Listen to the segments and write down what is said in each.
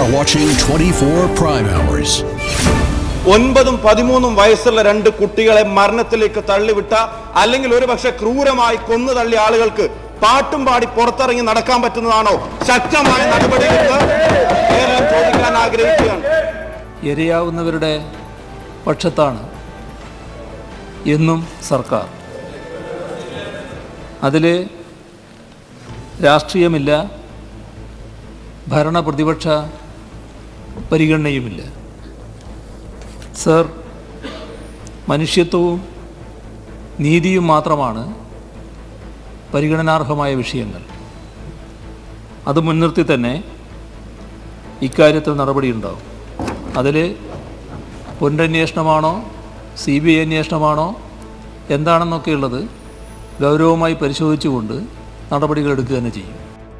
are watching 24 Prime Hours. ഒൻപതും പതിമൂന്നും വയസ്സുള്ള രണ്ട് കുട്ടികളെ മരണത്തിലേക്ക് തള്ളിവിട്ട അല്ലെങ്കിൽ ഒരുപക്ഷെ ക്രൂരമായി കൊന്നു തള്ളിയ ആളുകൾക്ക് പാട്ടും പാടി പുറത്തിറങ്ങി നടക്കാൻ പറ്റുന്നതാണോ ശക്തമായ നടപടി എന്ന് കേരളം ചോദിക്കാൻ ആഗ്രഹിക്കുകയാണ് ഇരയാവുന്നവരുടെ പക്ഷത്താണ് എന്നും സർക്കാർ അതിൽ രാഷ്ട്രീയമില്ല ഭരണ പ്രതിപക്ഷ പരിഗണനയുമില്ല സർ മനുഷ്യത്വവും നീതിയും മാത്രമാണ് പരിഗണനാർഹമായ വിഷയങ്ങൾ അത് മുൻനിർത്തി തന്നെ ഇക്കാര്യത്തിൽ നടപടിയുണ്ടാവും അതിൽ പുനരന്വേഷണമാണോ സി ബി ഐ അന്വേഷണമാണോ എന്താണെന്നൊക്കെയുള്ളത് ഗൗരവമായി പരിശോധിച്ചുകൊണ്ട് നടപടികൾ എടുക്കുക തന്നെ ചെയ്യും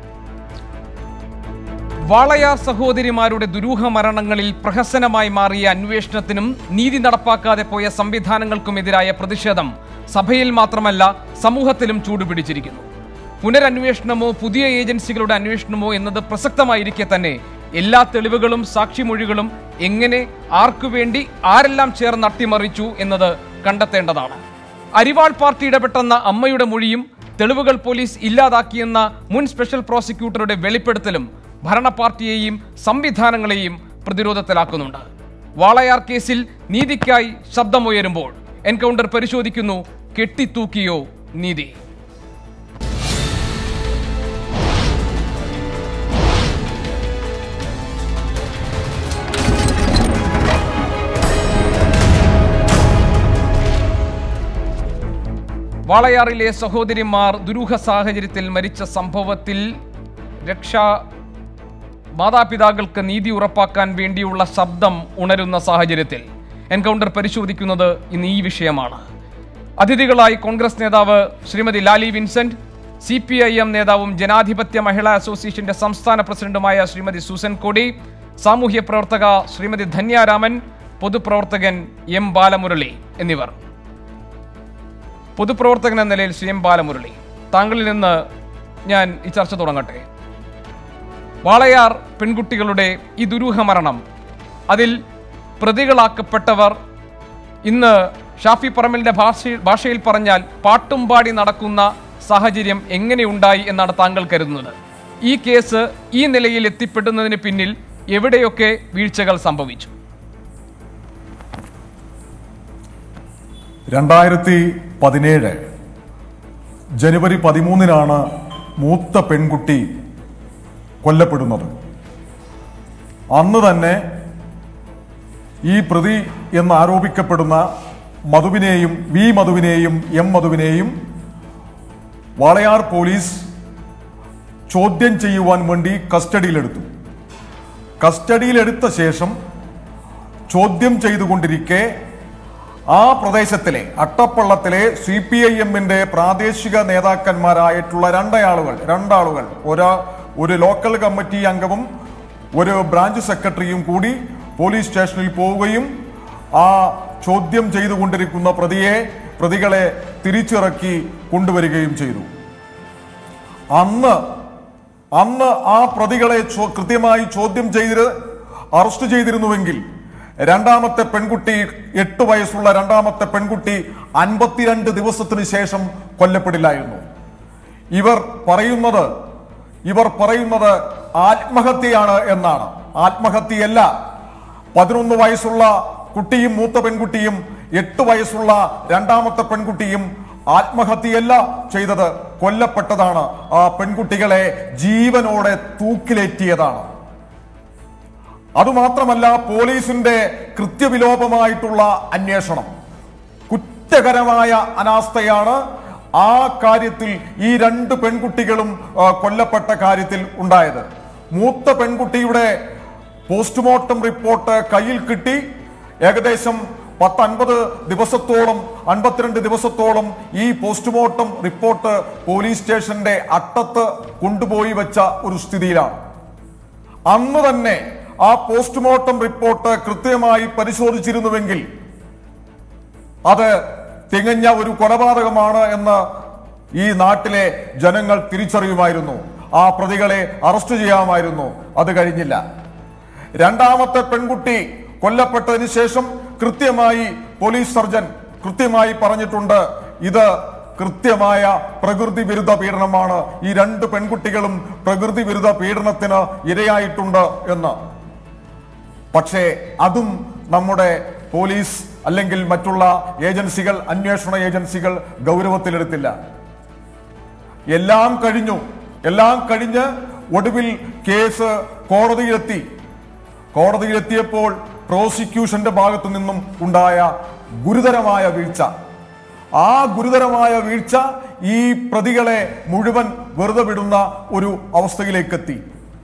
വാളയാർ സഹോദരിമാരുടെ ദുരൂഹ മരണങ്ങളിൽ പ്രഹസനമായി മാറിയ അന്വേഷണത്തിനും നീതി നടപ്പാക്കാതെ പോയ സംവിധാനങ്ങൾക്കുമെതിരായ പ്രതിഷേധം സഭയിൽ മാത്രമല്ല സമൂഹത്തിലും ചൂടുപിടിച്ചിരിക്കുന്നു പുനരന്വേഷണമോ പുതിയ ഏജൻസികളുടെ അന്വേഷണമോ എന്നത് പ്രസക്തമായിരിക്കെ തന്നെ എല്ലാ തെളിവുകളും സാക്ഷിമൊഴികളും എങ്ങനെ ആർക്കു വേണ്ടി ആരെല്ലാം ചേർന്ന് അട്ടിമറിച്ചു എന്നത് കണ്ടെത്തേണ്ടതാണ് അരിവാൾ പാർട്ടി ഇടപെട്ടെന്ന അമ്മയുടെ മൊഴിയും തെളിവുകൾ പോലീസ് ഇല്ലാതാക്കിയെന്ന മുൻ സ്പെഷ്യൽ പ്രോസിക്യൂട്ടറുടെ വെളിപ്പെടുത്തലും ഭരണ പാർട്ടിയെയും സംവിധാനങ്ങളെയും പ്രതിരോധത്തിലാക്കുന്നുണ്ട് വാളയാർ കേസിൽ നീതിക്കായി ശബ്ദമുയരുമ്പോൾ എൻകൗണ്ടർ പരിശോധിക്കുന്നു കെട്ടിത്തൂക്കിയോ നീതി വാളയാറിലെ സഹോദരിമാർ ദുരൂഹ സാഹചര്യത്തിൽ മരിച്ച സംഭവത്തിൽ രക്ഷാ മാതാപിതാക്കൾക്ക് നീതി ഉറപ്പാക്കാൻ വേണ്ടിയുള്ള ശബ്ദം ഉണരുന്ന സാഹചര്യത്തിൽ എൻകൗണ്ടർ പരിശോധിക്കുന്നത് ഇന്ന് ഈ വിഷയമാണ് അതിഥികളായി കോൺഗ്രസ് നേതാവ് Shrimati Lali Vincent C P I M നേതാവും ജനാധിപത്യ മഹിളാ അസോസിയേഷന്റെ സംസ്ഥാന പ്രസിഡന്റുമായ ശ്രീമതി സൂസൻ കോടി സാമൂഹ്യ പ്രവർത്തക ശ്രീമതി ധന്യാരാമൻ പൊതുപ്രവർത്തകൻ എം ബാലമുരളി എന്നിവർ പൊതുപ്രവർത്തകൻ എന്ന നിലയിൽ ശ്രീ എം ബാലമുരളി താങ്കളിൽ നിന്ന് ഞാൻ ഈ ചർച്ച തുടങ്ങട്ടെ വാളയാർ പെൺകുട്ടികളുടെ ഈ ദുരൂഹ മരണം അതിൽ പ്രതികളാക്കപ്പെട്ടവർ ഇന്ന് ഷാഫി പറമ്പലിന്റെ ഭാഷ ഭാഷയിൽ പറഞ്ഞാൽ പാട്ടും പാടി നടക്കുന്ന സാഹചര്യം എങ്ങനെയുണ്ടായി എന്നാണ് താങ്കൾ കരുതുന്നത് ഈ കേസ് ഈ നിലയിൽ എത്തിപ്പെടുന്നതിന് പിന്നിൽ എവിടെയൊക്കെ വീഴ്ചകൾ സംഭവിച്ചു രണ്ടായിരത്തി പതിനേഴ് ജനുവരി പതിമൂന്നിനാണ് മൂത്ത പെൺകുട്ടി കൊല്ലപ്പെടുന്നത് അന്ന് തന്നെ ഈ പ്രതി എന്ന് ആരോപിക്കപ്പെടുന്ന മധുവിനെയും വി മധുവിനെയും എം മധുവിനെയും വാളയാർ പോലീസ് ചോദ്യം ചെയ്യുവാൻ വേണ്ടി കസ്റ്റഡിയിലെടുത്തു കസ്റ്റഡിയിലെടുത്ത ശേഷം ചോദ്യം ചെയ്തുകൊണ്ടിരിക്കെ ആ പ്രദേശത്തിലെ അട്ടപ്പള്ളത്തിലെ സി പി ഐ എമ്മിന്റെ പ്രാദേശിക നേതാക്കന്മാരായിട്ടുള്ള രണ്ടയാളുകൾ രണ്ടാളുകൾ ഒരാ ഒരു ലോക്കൽ കമ്മിറ്റി അംഗവും ഒരു ബ്രാഞ്ച് സെക്രട്ടറിയും കൂടി പോലീസ് സ്റ്റേഷനിൽ പോവുകയും ആ ചോദ്യം ചെയ്തുകൊണ്ടിരിക്കുന്ന പ്രതിയെ പ്രതികളെ തിരിച്ചിറക്കി കൊണ്ടുവരികയും ചെയ്തു അന്ന് അന്ന് ആ പ്രതികളെ ചോ- കൃത്യമായി ചോദ്യം ചെയ്ത് അറസ്റ്റ് ചെയ്തിരുന്നുവെങ്കിൽ രണ്ടാമത്തെ പെൺകുട്ടി എട്ട് വയസ്സുള്ള രണ്ടാമത്തെ പെൺകുട്ടി അൻപത്തിരണ്ട് ദിവസത്തിന് ശേഷം കൊല്ലപ്പെടില്ലായിരുന്നു ഇവർ പറയുന്നത് ഇവർ പറയുന്നത് ആത്മഹത്യയാണ് എന്നാണ് ആത്മഹത്യയല്ല പതിനൊന്ന് വയസ്സുള്ള കുട്ടിയും മൂത്ത പെൺകുട്ടിയും എട്ട് വയസ്സുള്ള രണ്ടാമത്തെ പെൺകുട്ടിയും ആത്മഹത്യയല്ല ചെയ്തത് കൊല്ലപ്പെട്ടതാണ് ആ പെൺകുട്ടികളെ ജീവനോടെ തൂക്കിലേറ്റിയതാണ് അതുമാത്രമല്ല പോലീസിന്റെ കൃത്യവിലോപമായിട്ടുള്ള അന്വേഷണം കുറ്റകരമായ അനാസ്ഥയാണ് ആ കാര്യത്തിൽ ഈ രണ്ട് പെൺകുട്ടികളും ആ, കൊല്ലപ്പെട്ട കാര്യത്തിൽ ഉണ്ടായത് മൂത്ത പെൺകുട്ടിയുടെ പോസ്റ്റ്മോർട്ടം റിപ്പോർട്ട് കയ്യിൽ കിട്ടി ഏകദേശം പത്തൻപത് ദിവസത്തോളം അൻപത്തിരണ്ട് ദിവസത്തോളം ഈ പോസ്റ്റ്മോർട്ടം റിപ്പോർട്ട് പോലീസ് സ്റ്റേഷന്റെ അട്ടത്ത് കൊണ്ടുപോയി വെച്ച ഒരു സ്ഥിതിയിലാണ് അന്ന് തന്നെ ആ പോസ്റ്റ്മോർട്ടം റിപ്പോർട്ട് കൃത്യമായി പരിശോധിച്ചിരുന്നുവെങ്കിൽ അത് തികഞ്ഞ ഒരു കൊലപാതകമാണ് എന്ന് ഈ നാട്ടിലെ ജനങ്ങൾ തിരിച്ചറിയുമായിരുന്നു ആ പ്രതികളെ അറസ്റ്റ് ചെയ്യാമായിരുന്നു അത് കഴിഞ്ഞില്ല രണ്ടാമത്തെ പെൺകുട്ടി കൊല്ലപ്പെട്ടതിന് ശേഷം കൃത്യമായി പോലീസ് സർജൻ കൃത്യമായി പറഞ്ഞിട്ടുണ്ട് ഇത് കൃത്യമായ പ്രകൃതി വിരുദ്ധ പീഡനമാണ് ഈ രണ്ട് പെൺകുട്ടികളും പ്രകൃതി വിരുദ്ധ പീഡനത്തിന് ഇരയായിട്ടുണ്ട് എന്ന് പക്ഷേ അതും നമ്മുടെ പോലീസ് അല്ലെങ്കിൽ മറ്റുള്ള ഏജൻസികൾ അന്വേഷണ ഏജൻസികൾ ഗൗരവത്തിലെടുത്തില്ല എല്ലാം കഴിഞ്ഞു എല്ലാം കഴിഞ്ഞ് ഒടുവിൽ കേസ് കോടതിയിലെത്തി കോടതിയിലെത്തിയപ്പോൾ പ്രോസിക്യൂഷന്റെ ഭാഗത്തു നിന്നും ഉണ്ടായ ഗുരുതരമായ വീഴ്ച ആ ഗുരുതരമായ വീഴ്ച ഈ പ്രതികളെ മുഴുവൻ വെറുതെ വിടുന്ന ഒരു അവസ്ഥയിലേക്കെത്തി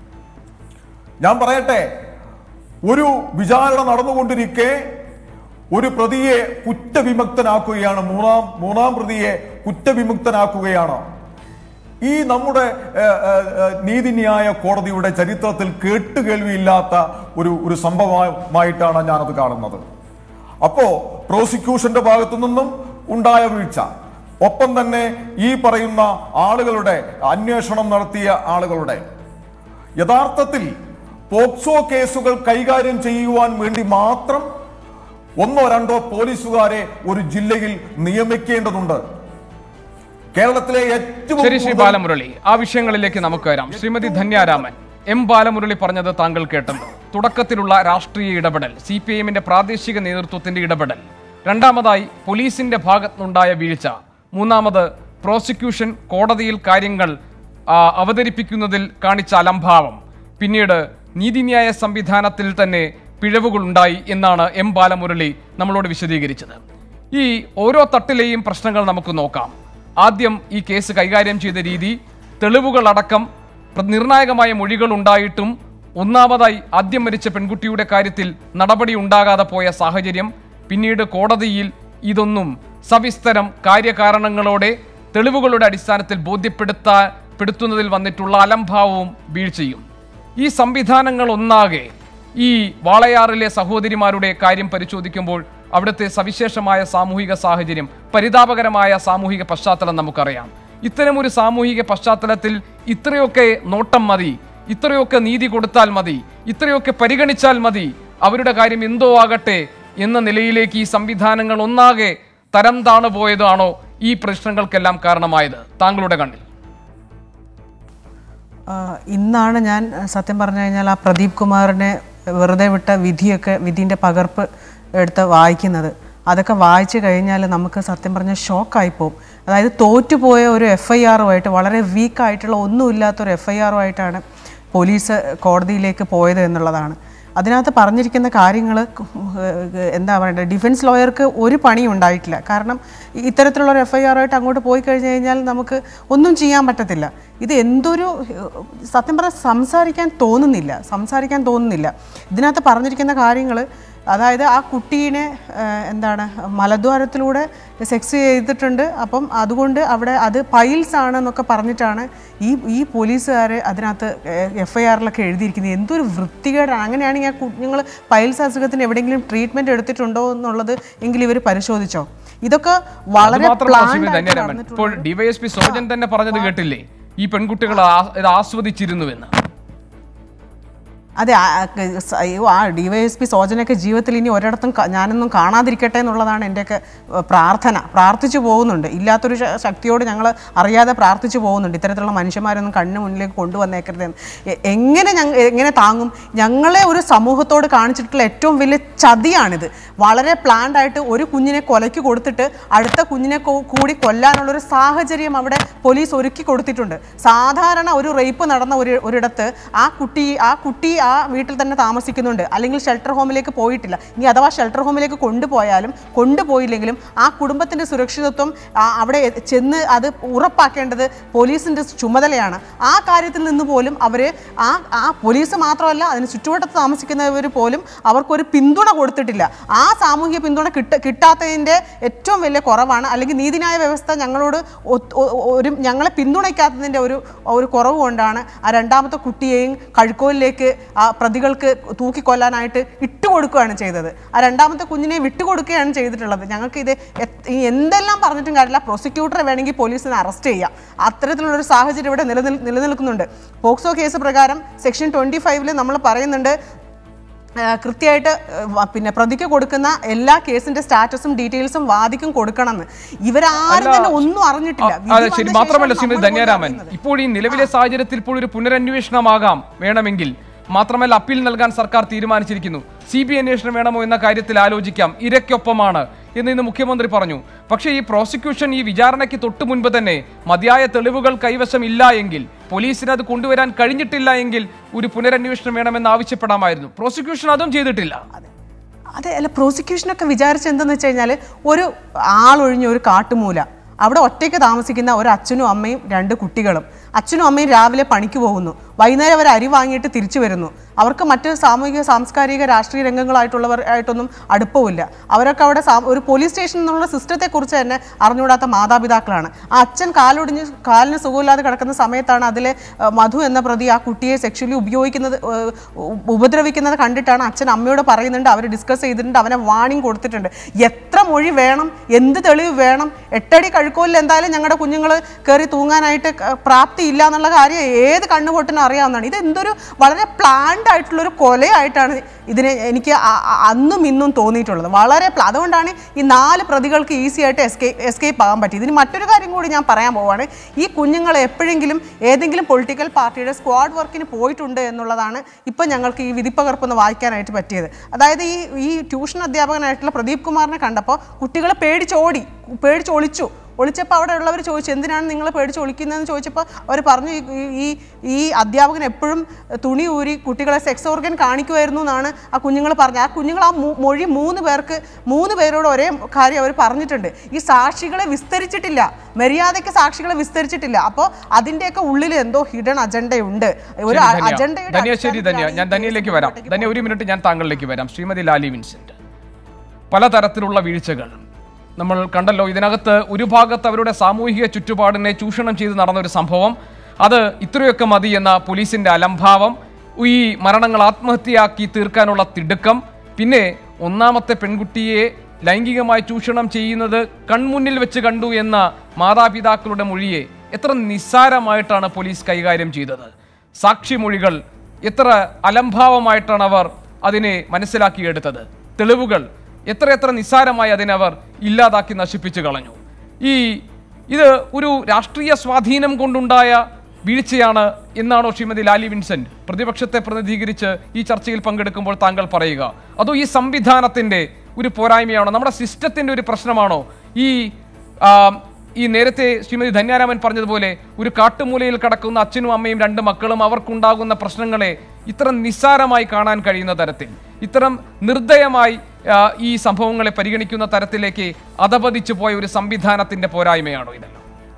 ഞാൻ പറയട്ടെ ഒരു വിചാരണ നടന്നുകൊണ്ടിരിക്കെ ഒരു പ്രതിയെ കുറ്റവിമുക്തനാക്കുകയാണ് മൂന്നാം മൂന്നാം പ്രതിയെ കുറ്റവിമുക്തനാക്കുകയാണ് ഈ നമ്മുടെ ഏഹ്, ഏഹ്, ഏഹ്, നീതിന്യായ കോടതിയുടെ ചരിത്രത്തിൽ കേട്ടുകേൾവിയില്ലാത്ത ഒരു ഒരു സംഭവമായിട്ടാണ് ഞാനത് കാണുന്നത് അപ്പോ പ്രോസിക്യൂഷന്റെ ഭാഗത്തു നിന്നും ഉണ്ടായ വീഴ്ച ഒപ്പം തന്നെ ഈ പറയുന്ന ആളുകളുടെ അന്വേഷണം നടത്തിയ ആളുകളുടെ യഥാർത്ഥത്തിൽ പോക്സോ കേസുകൾ കൈകാര്യം ചെയ്യുവാൻ വേണ്ടി മാത്രം ഒന്നോ രണ്ടോ പോലീസുകാരെ ഒരു ജില്ലയിൽ നിയമിക്കേണ്ടതുണ്ട് കേരളത്തിലെ ഏറ്റവും ശരി ശ്രീ കൂടുതൽ- ബാലമുരളി ആ വിഷയങ്ങളിലേക്ക് നമുക്ക് വരാം ശ്രീമതി ധന്യാരാമൻ എം ബാലമുരളി പറഞ്ഞത് താങ്കൾ കേട്ടത് തുടക്കത്തിലുള്ള രാഷ്ട്രീയ ഇടപെടൽ സി പി എമ്മിന്റെ പ്രാദേശിക നേതൃത്വത്തിന്റെ ഇടപെടൽ രണ്ടാമതായി പോലീസിന്റെ ഭാഗത്തുനിന്നുണ്ടായ വീഴ്ച മൂന്നാമത് പ്രോസിക്യൂഷൻ കോടതിയിൽ കാര്യങ്ങൾ ആ, അവതരിപ്പിക്കുന്നതിൽ കാണിച്ച അലംഭാവം പിന്നീട് നീതിന്യായ സംവിധാനത്തിൽ തന്നെ പിഴവുകളുണ്ടായി എന്നാണ് എം ബാലമുരളി നമ്മളോട് വിശദീകരിച്ചത് ഈ ഓരോ തട്ടിലെയും പ്രശ്നങ്ങൾ നമുക്ക് നോക്കാം ആദ്യം ഈ കേസ് കൈകാര്യം ചെയ്ത രീതി തെളിവുകളടക്കം പ്ര- നിർണായകമായ മൊഴികൾ ഉണ്ടായിട്ടും ഒന്നാമതായി ആദ്യം മരിച്ച പെൺകുട്ടിയുടെ കാര്യത്തിൽ നടപടി ഉണ്ടാകാതെ പോയ സാഹചര്യം പിന്നീട് കോടതിയിൽ ഇതൊന്നും സവിസ്തരം കാര്യകാരണങ്ങളോടെ തെളിവുകളുടെ അടിസ്ഥാനത്തിൽ ബോധ്യപ്പെടുത്താ പെടുത്തുന്നതിൽ വന്നിട്ടുള്ള അലംഭാവവും വീഴ്ചയും ഈ സംവിധാനങ്ങൾ ഒന്നാകെ ഈ വാളയാറിലെ സഹോദരിമാരുടെ കാര്യം പരിശോധിക്കുമ്പോൾ അവിടുത്തെ സവിശേഷമായ സാമൂഹിക സാഹചര്യം പരിതാപകരമായ സാമൂഹിക പശ്ചാത്തലം നമുക്കറിയാം ഇത്തരമൊരു സാമൂഹിക പശ്ചാത്തലത്തിൽ ഇത്രയൊക്കെ നോട്ടം മതി ഇത്രയൊക്കെ നീതി കൊടുത്താൽ മതി ഇത്രയൊക്കെ പരിഗണിച്ചാൽ മതി അവരുടെ കാര്യം എന്തോ ആകട്ടെ എന്ന നിലയിലേക്ക് ഈ സംവിധാനങ്ങൾ ഒന്നാകെ തരം താണു പോയതാണോ ഈ പ്രശ്നങ്ങൾക്കെല്ലാം കാരണമായത് താങ്കളുടെ കണ്ണിൽ ആ, ഇന്നാണ് ഞാൻ ആ, സത്യം പറഞ്ഞു കഴിഞ്ഞാൽ ആ പ്രദീപ് കുമാറിനെ വെറുതെ വിട്ട വിധിയൊക്കെ വിധിൻ്റെ പകർപ്പ് എടുത്ത് വായിക്കുന്നത് അതൊക്കെ വായിച്ചു കഴിഞ്ഞാൽ നമുക്ക് സത്യം പറഞ്ഞാൽ ഷോക്കായി പോകും അതായത് തോറ്റുപോയ ഒരു എഫ് ഐ ആറുമായിട്ട് വളരെ വീക്കായിട്ടുള്ള ഒന്നുമില്ലാത്തൊരു എഫ് ഐ ആറുമായിട്ടാണ് പോലീസ് കോടതിയിലേക്ക് പോയത് എന്നുള്ളതാണ് അതിനകത്ത് പറഞ്ഞിരിക്കുന്ന കാര്യങ്ങൾ എന്താ പറയണ്ടത് ഡിഫൻസ് ലോയർക്ക് ഒരു പണിയും ഉണ്ടായിട്ടില്ല കാരണം ഈ ഇത്തരത്തിലുള്ള ഒരു എഫ് ഐ ആറുമായിട്ട് അങ്ങോട്ട് പോയി കഴിഞ്ഞ് കഴിഞ്ഞാൽ നമുക്ക് ഒന്നും ചെയ്യാൻ പറ്റത്തില്ല ഇത് എന്തൊരു ഏഹ്, സത്യം പറഞ്ഞാൽ സംസാരിക്കാൻ തോന്നുന്നില്ല സംസാരിക്കാൻ തോന്നുന്നില്ല ഇതിനകത്ത് പറഞ്ഞിരിക്കുന്ന കാര്യങ്ങൾ അതായത് ആ കുട്ടീനെ ഏഹ്, എന്താണ് മലദ്വാരത്തിലൂടെ സെക്സ് ചെയ്തിട്ടുണ്ട് അപ്പം അതുകൊണ്ട് അവിടെ അത് പൈൽസ് ആണെന്നൊക്കെ പറഞ്ഞിട്ടാണ് ഈ ഈ പോലീസുകാർ അതിനകത്ത് എഫ് ഐ ആറിലൊക്കെ എഴുതിയിരിക്കുന്നത് എന്തൊരു വൃത്തികേടാണ് അങ്ങനെയാണെങ്കിൽ ആ കുഞ്ഞുങ്ങൾ പൈൽസ് അസുഖത്തിന് എവിടെയെങ്കിലും ട്രീറ്റ്മെൻറ്റ് എടുത്തിട്ടുണ്ടോ എന്നുള്ളത് എങ്കിൽ ഇവർ പരിശോധിച്ചോ ഇതൊക്കെ വളരെ അതുമാത്രമല്ല planned ശ്രീമതി ആയിട്ട് ധന്യരാമൻ നടന്നിട്ടുള്ള ഇപ്പോൾ ഡിവൈഎസ്പി സോജൻ തന്നെ പറഞ്ഞത് കേട്ടില്ലേ ഈ പെൺകുട്ടികൾ ആ- ഇത് ആസ്വദിച്ചിരുന്നുവെന്ന് അതെ ആ- ആ- സ- അയ്യോ ആ ഡി വൈ എസ് പി സോജനൊക്കെ ജീവിതത്തിൽ ഇനി ഒരിടത്തും ക- ഞാനൊന്നും കാണാതിരിക്കട്ടെ എന്നുള്ളതാണ് എൻ്റെയൊക്കെ ഏഹ്, പ്രാർത്ഥന പ്രാർത്ഥിച്ചു പോകുന്നുണ്ട് ഇല്ലാത്തൊരു ശ- ശക്തിയോട് ഞങ്ങൾ അറിയാതെ പ്രാർത്ഥിച്ചു പോകുന്നുണ്ട് ഇത്തരത്തിലുള്ള മനുഷ്യന്മാരൊന്നും കണ്ണിന് മുന്നിലേക്ക് കൊണ്ടുവന്നേക്കരുതെന്ന് എ- എങ്ങനെ ഞങ്ങൾ എങ്ങനെ താങ്ങും ഞങ്ങളെ ഒരു സമൂഹത്തോട് കാണിച്ചിട്ടുള്ള ഏറ്റവും വലിയ ചതിയാണിത് വളരെ പ്ലാൻഡ് ആയിട്ട് ഒരു കുഞ്ഞിനെ കൊലയ്ക്ക് കൊടുത്തിട്ട് അടുത്ത കുഞ്ഞിനെ കൂ- കൂടി കൊല്ലാനുള്ള ഒരു സാഹചര്യം അവിടെ പോലീസ് ഒരുക്കി കൊടുത്തിട്ടുണ്ട് സാധാരണ ഒരു റേപ്പ് നടന്ന ഒരു ഒരിടത്ത് ആ കുട്ടി ആ കുട്ടി ആ വീട്ടിൽ തന്നെ താമസിക്കുന്നുണ്ട് അല്ലെങ്കിൽ ഷെൽട്ടർ ഹോമിലേക്ക് പോയിട്ടില്ല ഇനി അഥവാ ഷെൽട്ടർ ഹോമിലേക്ക് കൊണ്ടുപോയാലും കൊണ്ടുപോയില്ലെങ്കിലും ആ കുടുംബത്തിൻ്റെ സുരക്ഷിതത്വം ആ അവിടെ എ- ചെന്ന് അത് ഉറപ്പാക്കേണ്ടത് പോലീസിൻ്റെ ചുമതലയാണ് ആ കാര്യത്തിൽ നിന്ന് പോലും അവർ ആ ആ പോലീസ് മാത്രമല്ല അതിന് ചുറ്റുവട്ടത്ത് താമസിക്കുന്നവർ പോലും അവർക്കൊരു പിന്തുണ കൊടുത്തിട്ടില്ല ആ സാമൂഹിക പിന്തുണ കിട്ട കിട്ടാത്തതിൻ്റെ ഏറ്റവും വലിയ കുറവാണ് അല്ലെങ്കിൽ നീതിന്യായ വ്യവസ്ഥ ഞങ്ങളോട് ഒത്ത് ഒ- ഒ- ഒരു ഞങ്ങളെ പിന്തുണയ്ക്കാത്തതിൻ്റെ ഒരു ഒരു കുറവ് കൊണ്ടാണ് ആ രണ്ടാമത്തെ കുട്ടിയെയും കഴുക്കോലിലേക്ക് ആ പ്രതികൾക്ക് തൂക്കിക്കൊല്ലാനായിട്ട് ഇട്ടുകൊടുക്കുകയാണ് ചെയ്തത് ആ രണ്ടാമത്തെ കുഞ്ഞിനെ വിട്ടുകൊടുക്കുകയാണ് ചെയ്തിട്ടുള്ളത് ഞങ്ങൾക്ക് ഇത് എത്- ഈ എന്തെല്ലാം പറഞ്ഞിട്ടും കാര്യമില്ല പ്രോസിക്യൂട്ടറെ വേണമെങ്കിൽ പോലീസിനെ അറസ്റ്റ് ചെയ്യാം അത്തരത്തിലുള്ളൊരു സാഹചര്യം ഇവിടെ നിലനിൽ നിലനിൽക്കുന്നുണ്ട് പോക്സോ കേസ് പ്രകാരം സെക്ഷൻ ട്വൻറ്റി ഫൈവിൽ നമ്മൾ പറയുന്നുണ്ട് ആ, കൃത്യമായിട്ട് ആ, വ- പിന്നെ പ്രതിക്ക് കൊടുക്കുന്ന എല്ലാ കേസിന്റെ സ്റ്റാറ്റസും ഡീറ്റെയിൽസും വാദിക്കും കൊടുക്കണമെന്ന് ഇവരാരും അല്ല, തന്നെ ഒന്നും അറിഞ്ഞിട്ടില്ല അ- വിധി അതെ ശരി വന്ന മാത്രമല്ല ശേഷമാണ് ശ്രീമതി നമ്മൾ പോലും ധന്യാരാമൻ അറിയുന്നത്. ഇപ്പോൾ ഈ നിലവിലെ സാഹചര്യത്തിൽ ഇപ്പോൾ ഒരു പുനരന്വേഷണമാകാം വേണമെങ്കിൽ മാത്രമല്ല അപ്പീൽ നൽകാൻ സർക്കാർ തീരുമാനിച്ചിരിക്കുന്നു സി ബി അന്വേഷണം വേണമോ എന്ന കാര്യത്തിൽ ആലോചിക്കാം ഇരയ്ക്കൊപ്പമാണ് എന്ന് ഇന്ന് മുഖ്യമന്ത്രി പറഞ്ഞു പക്ഷേ ഈ പ്രോസിക്യൂഷൻ ഈ വിചാരണയ്ക്ക് തൊട്ടു മുൻപ് തന്നെ മതിയായ തെളിവുകൾ കൈവശം ഇല്ല എങ്കിൽ പോലീസിന് അത് കൊണ്ടുവരാൻ കഴിഞ്ഞിട്ടില്ല എങ്കിൽ ഒരു പുനരന്വേഷണം വേണമെന്ന് ആവശ്യപ്പെടാമായിരുന്നു പ്രോസിക്യൂഷൻ അതും ചെയ്തിട്ടില്ല അതെ അല്ല പ്രോസിക്യൂഷനൊക്കെ വിചാരിച്ച എന്തെന്ന് വെച്ച് കഴിഞ്ഞാൽ ഒരു ആളൊഴിഞ്ഞ ഒരു കാട്ടുമൂല അവിടെ ഒറ്റയ്ക്ക് താമസിക്കുന്ന ഒരു അച്ഛനും അമ്മയും രണ്ട് കുട്ടികളും അച്ഛനും അമ്മയും രാവിലെ പണിക്ക് പോകുന്നു വൈകുന്നേരം അവർ അരി വാങ്ങിയിട്ട് തിരിച്ചു വരുന്നു അവർക്ക് മറ്റ് സാമൂഹിക സാംസ്കാരിക രാഷ്ട്രീയ രംഗങ്ങളായിട്ടുള്ളവർ ആയിട്ടൊന്നും അടുപ്പമില്ല അവരൊക്കെ അവിടെ സാ- ഒരു പോലീസ് സ്റ്റേഷൻ എന്നുള്ള സിസ്റ്റത്തെക്കുറിച്ച് തന്നെ അറിഞ്ഞുകൂടാത്ത മാതാപിതാക്കളാണ് ആ അച്ഛൻ കാലൊടിഞ്ഞ് കാലിന് സുഖമില്ലാതെ കിടക്കുന്ന സമയത്താണ് അതിലെ ഏഹ്, മധു എന്ന പ്രതി ആ കുട്ടിയെ സെക്ഷലി ഉപയോഗിക്കുന്നത് ഏഹ്, ഉ- ഉപദ്രവിക്കുന്നത് കണ്ടിട്ടാണ് അച്ഛൻ അമ്മയോട് പറയുന്നുണ്ട് അവർ ഡിസ്കസ് ചെയ്തിട്ടുണ്ട് അവനെ വാണിംഗ് കൊടുത്തിട്ടുണ്ട് എത്ര മൊഴി വേണം എന്ത് തെളിവ് വേണം എട്ടടി കഴുക്കോലിൽ എന്തായാലും ഞങ്ങളുടെ കുഞ്ഞുങ്ങൾ കയറി തൂങ്ങാനായിട്ട് ക- പ്രാപ്തിയില്ല എന്നുള്ള കാര്യം ഏത് കണ്ണുപൊട്ടിനും അറിയാവുന്നതാണ് ഇത് എന്തൊരു വളരെ പ്ലാൻഡ് ആയിട്ടുള്ളൊരു കൊലയായിട്ടാണ് ഇതിനെ എനിക്ക് അ- അ- അന്നും ഇന്നും തോന്നിയിട്ടുള്ളത് വളരെ പ്ല- അതുകൊണ്ടാണ് ഈ നാല് പ്രതികൾക്ക് ഈസി ആയിട്ട് എസ്കേപ്പ് എസ്കേപ്പ് ആകാൻ പറ്റി ഇതിന് മറ്റൊരു കാര്യം കൂടി ഞാൻ പറയാൻ പോവാണ് ഈ കുഞ്ഞുങ്ങൾ എപ്പോഴെങ്കിലും ഏതെങ്കിലും പൊളിറ്റിക്കൽ പാർട്ടിയുടെ സ്ക്വാഡ് വർക്കിന് പോയിട്ടുണ്ട് എന്നുള്ളതാണ് ഇപ്പം ഞങ്ങൾക്ക് ഈ വിധിപ്പകർപ്പ് ഒന്ന് വായിക്കാനായിട്ട് പറ്റിയത് അതായത് ഈ ഈ ട്യൂഷൻ അധ്യാപകനായിട്ടുള്ള പ്രദീപ് കുമാറിനെ കണ്ടപ്പോൾ കുട്ടികൾ പേടിച്ചോടി പേടിച്ചൊളിച്ചു ഒളിച്ചപ്പോൾ അവിടെ ഉള്ളവർ ചോദിച്ചു എന്തിനാണ് നിങ്ങൾ പേടിച്ച് ഒളിക്കുന്നതെന്ന് ചോദിച്ചപ്പോൾ അവർ പറഞ്ഞു ഈ- ഈ ഈ അധ്യാപകൻ എപ്പോഴും തുണി ഊരി കുട്ടികളെ സെക്സ് ഓർഗൻ കാണിക്കുമായിരുന്നു എന്നാണ് ആ കുഞ്ഞുങ്ങൾ പറഞ്ഞത് ആ കുഞ്ഞുങ്ങൾ ആ മൂ- മൊഴി മൂന്ന് പേർക്ക് മൂന്ന് പേരോട് ഒരേ കാര്യം അവർ പറഞ്ഞിട്ടുണ്ട് ഈ സാക്ഷികളെ വിസ്തരിച്ചിട്ടില്ല മര്യാദയ്ക്ക് സാക്ഷികളെ വിസ്തരിച്ചിട്ടില്ല അപ്പോൾ അതിൻ്റെയൊക്കെ ഉള്ളിൽ എന്തോ ഹിഡൻ അജണ്ടയുണ്ട് ഒരു ശരി, ധന്യ. അജണ്ടയുടെ ധന്യ ശരി ധന്യ അടിസ്ഥാനത്തിലാണ് ഞാൻ ഈ ധന്യയിലേക്ക് കേസ് വരാം മുന്നോട്ടേക്ക് ധന്യ ഒരു മിനിറ്റ് ഞാൻ താങ്കളിലേക്ക് വരാം ശ്രീമതി ലാലി വിൻസെന്റ് പലതരത്തിലുള്ള വീഴ്ചകൾ നമ്മൾ കണ്ടല്ലോ ഇതിനകത്ത് ഒരു ഭാഗത്ത് അവരുടെ സാമൂഹിക ചുറ്റുപാടിനെ ചൂഷണം ചെയ്ത് നടന്ന ഒരു സംഭവം അത് ഇത്രയൊക്കെ മതി എന്ന പോലീസിന്റെ അലംഭാവം ഈ മരണങ്ങൾ ആത്മഹത്യയാക്കി തീർക്കാനുള്ള തിടുക്കം പിന്നെ ഒന്നാമത്തെ പെൺകുട്ടിയെ ലൈംഗികമായി ചൂഷണം ചെയ്യുന്നത് കൺമുന്നിൽ വെച്ച് കണ്ടു എന്ന മാതാപിതാക്കളുടെ മൊഴിയെ എത്ര നിസ്സാരമായിട്ടാണ് പോലീസ് കൈകാര്യം ചെയ്തത് സാക്ഷിമൊഴികൾ എത്ര അലംഭാവമായിട്ടാണ് അവർ അതിനെ മനസ്സിലാക്കിയെടുത്തത് തെളിവുകൾ എത്ര എത്ര നിസ്സാരമായി അതിനെ അവർ ഇല്ലാതാക്കി നശിപ്പിച്ചു കളഞ്ഞു ഈ ഇത് ഒരു രാഷ്ട്രീയ സ്വാധീനം കൊണ്ടുണ്ടായ വീഴ്ചയാണ് എന്നാണോ ശ്രീമതി ലാലി വിൻസെന്റ് പ്രതിപക്ഷത്തെ പ്രതിനിധീകരിച്ച് ഈ ചർച്ചയിൽ പങ്കെടുക്കുമ്പോൾ താങ്കൾ പറയുക അതോ ഈ സംവിധാനത്തിന്റെ ഒരു പോരായ്മയാണോ നമ്മുടെ സിസ്റ്റത്തിന്റെ ഒരു പ്രശ്നമാണോ ഈ ആ, ഈ നേരത്തെ ശ്രീമതി ധന്യാരാമൻ പറഞ്ഞതുപോലെ ഒരു കാട്ടുമൂലയിൽ കിടക്കുന്ന അച്ഛനും അമ്മയും രണ്ട് മക്കളും അവർക്കുണ്ടാകുന്ന പ്രശ്നങ്ങളെ ഇത്ര നിസ്സാരമായി കാണാൻ കഴിയുന്ന തരത്തിൽ ഇത്തരം നിർദ്ദയമായി ആ, ഈ സംഭവങ്ങളെ പരിഗണിക്കുന്ന തരത്തിലേക്ക് അധപതിച്ചു പോയ ഒരു സംവിധാനത്തിന്റെ പോരായ്മയാണോ ഇതെല്ലാം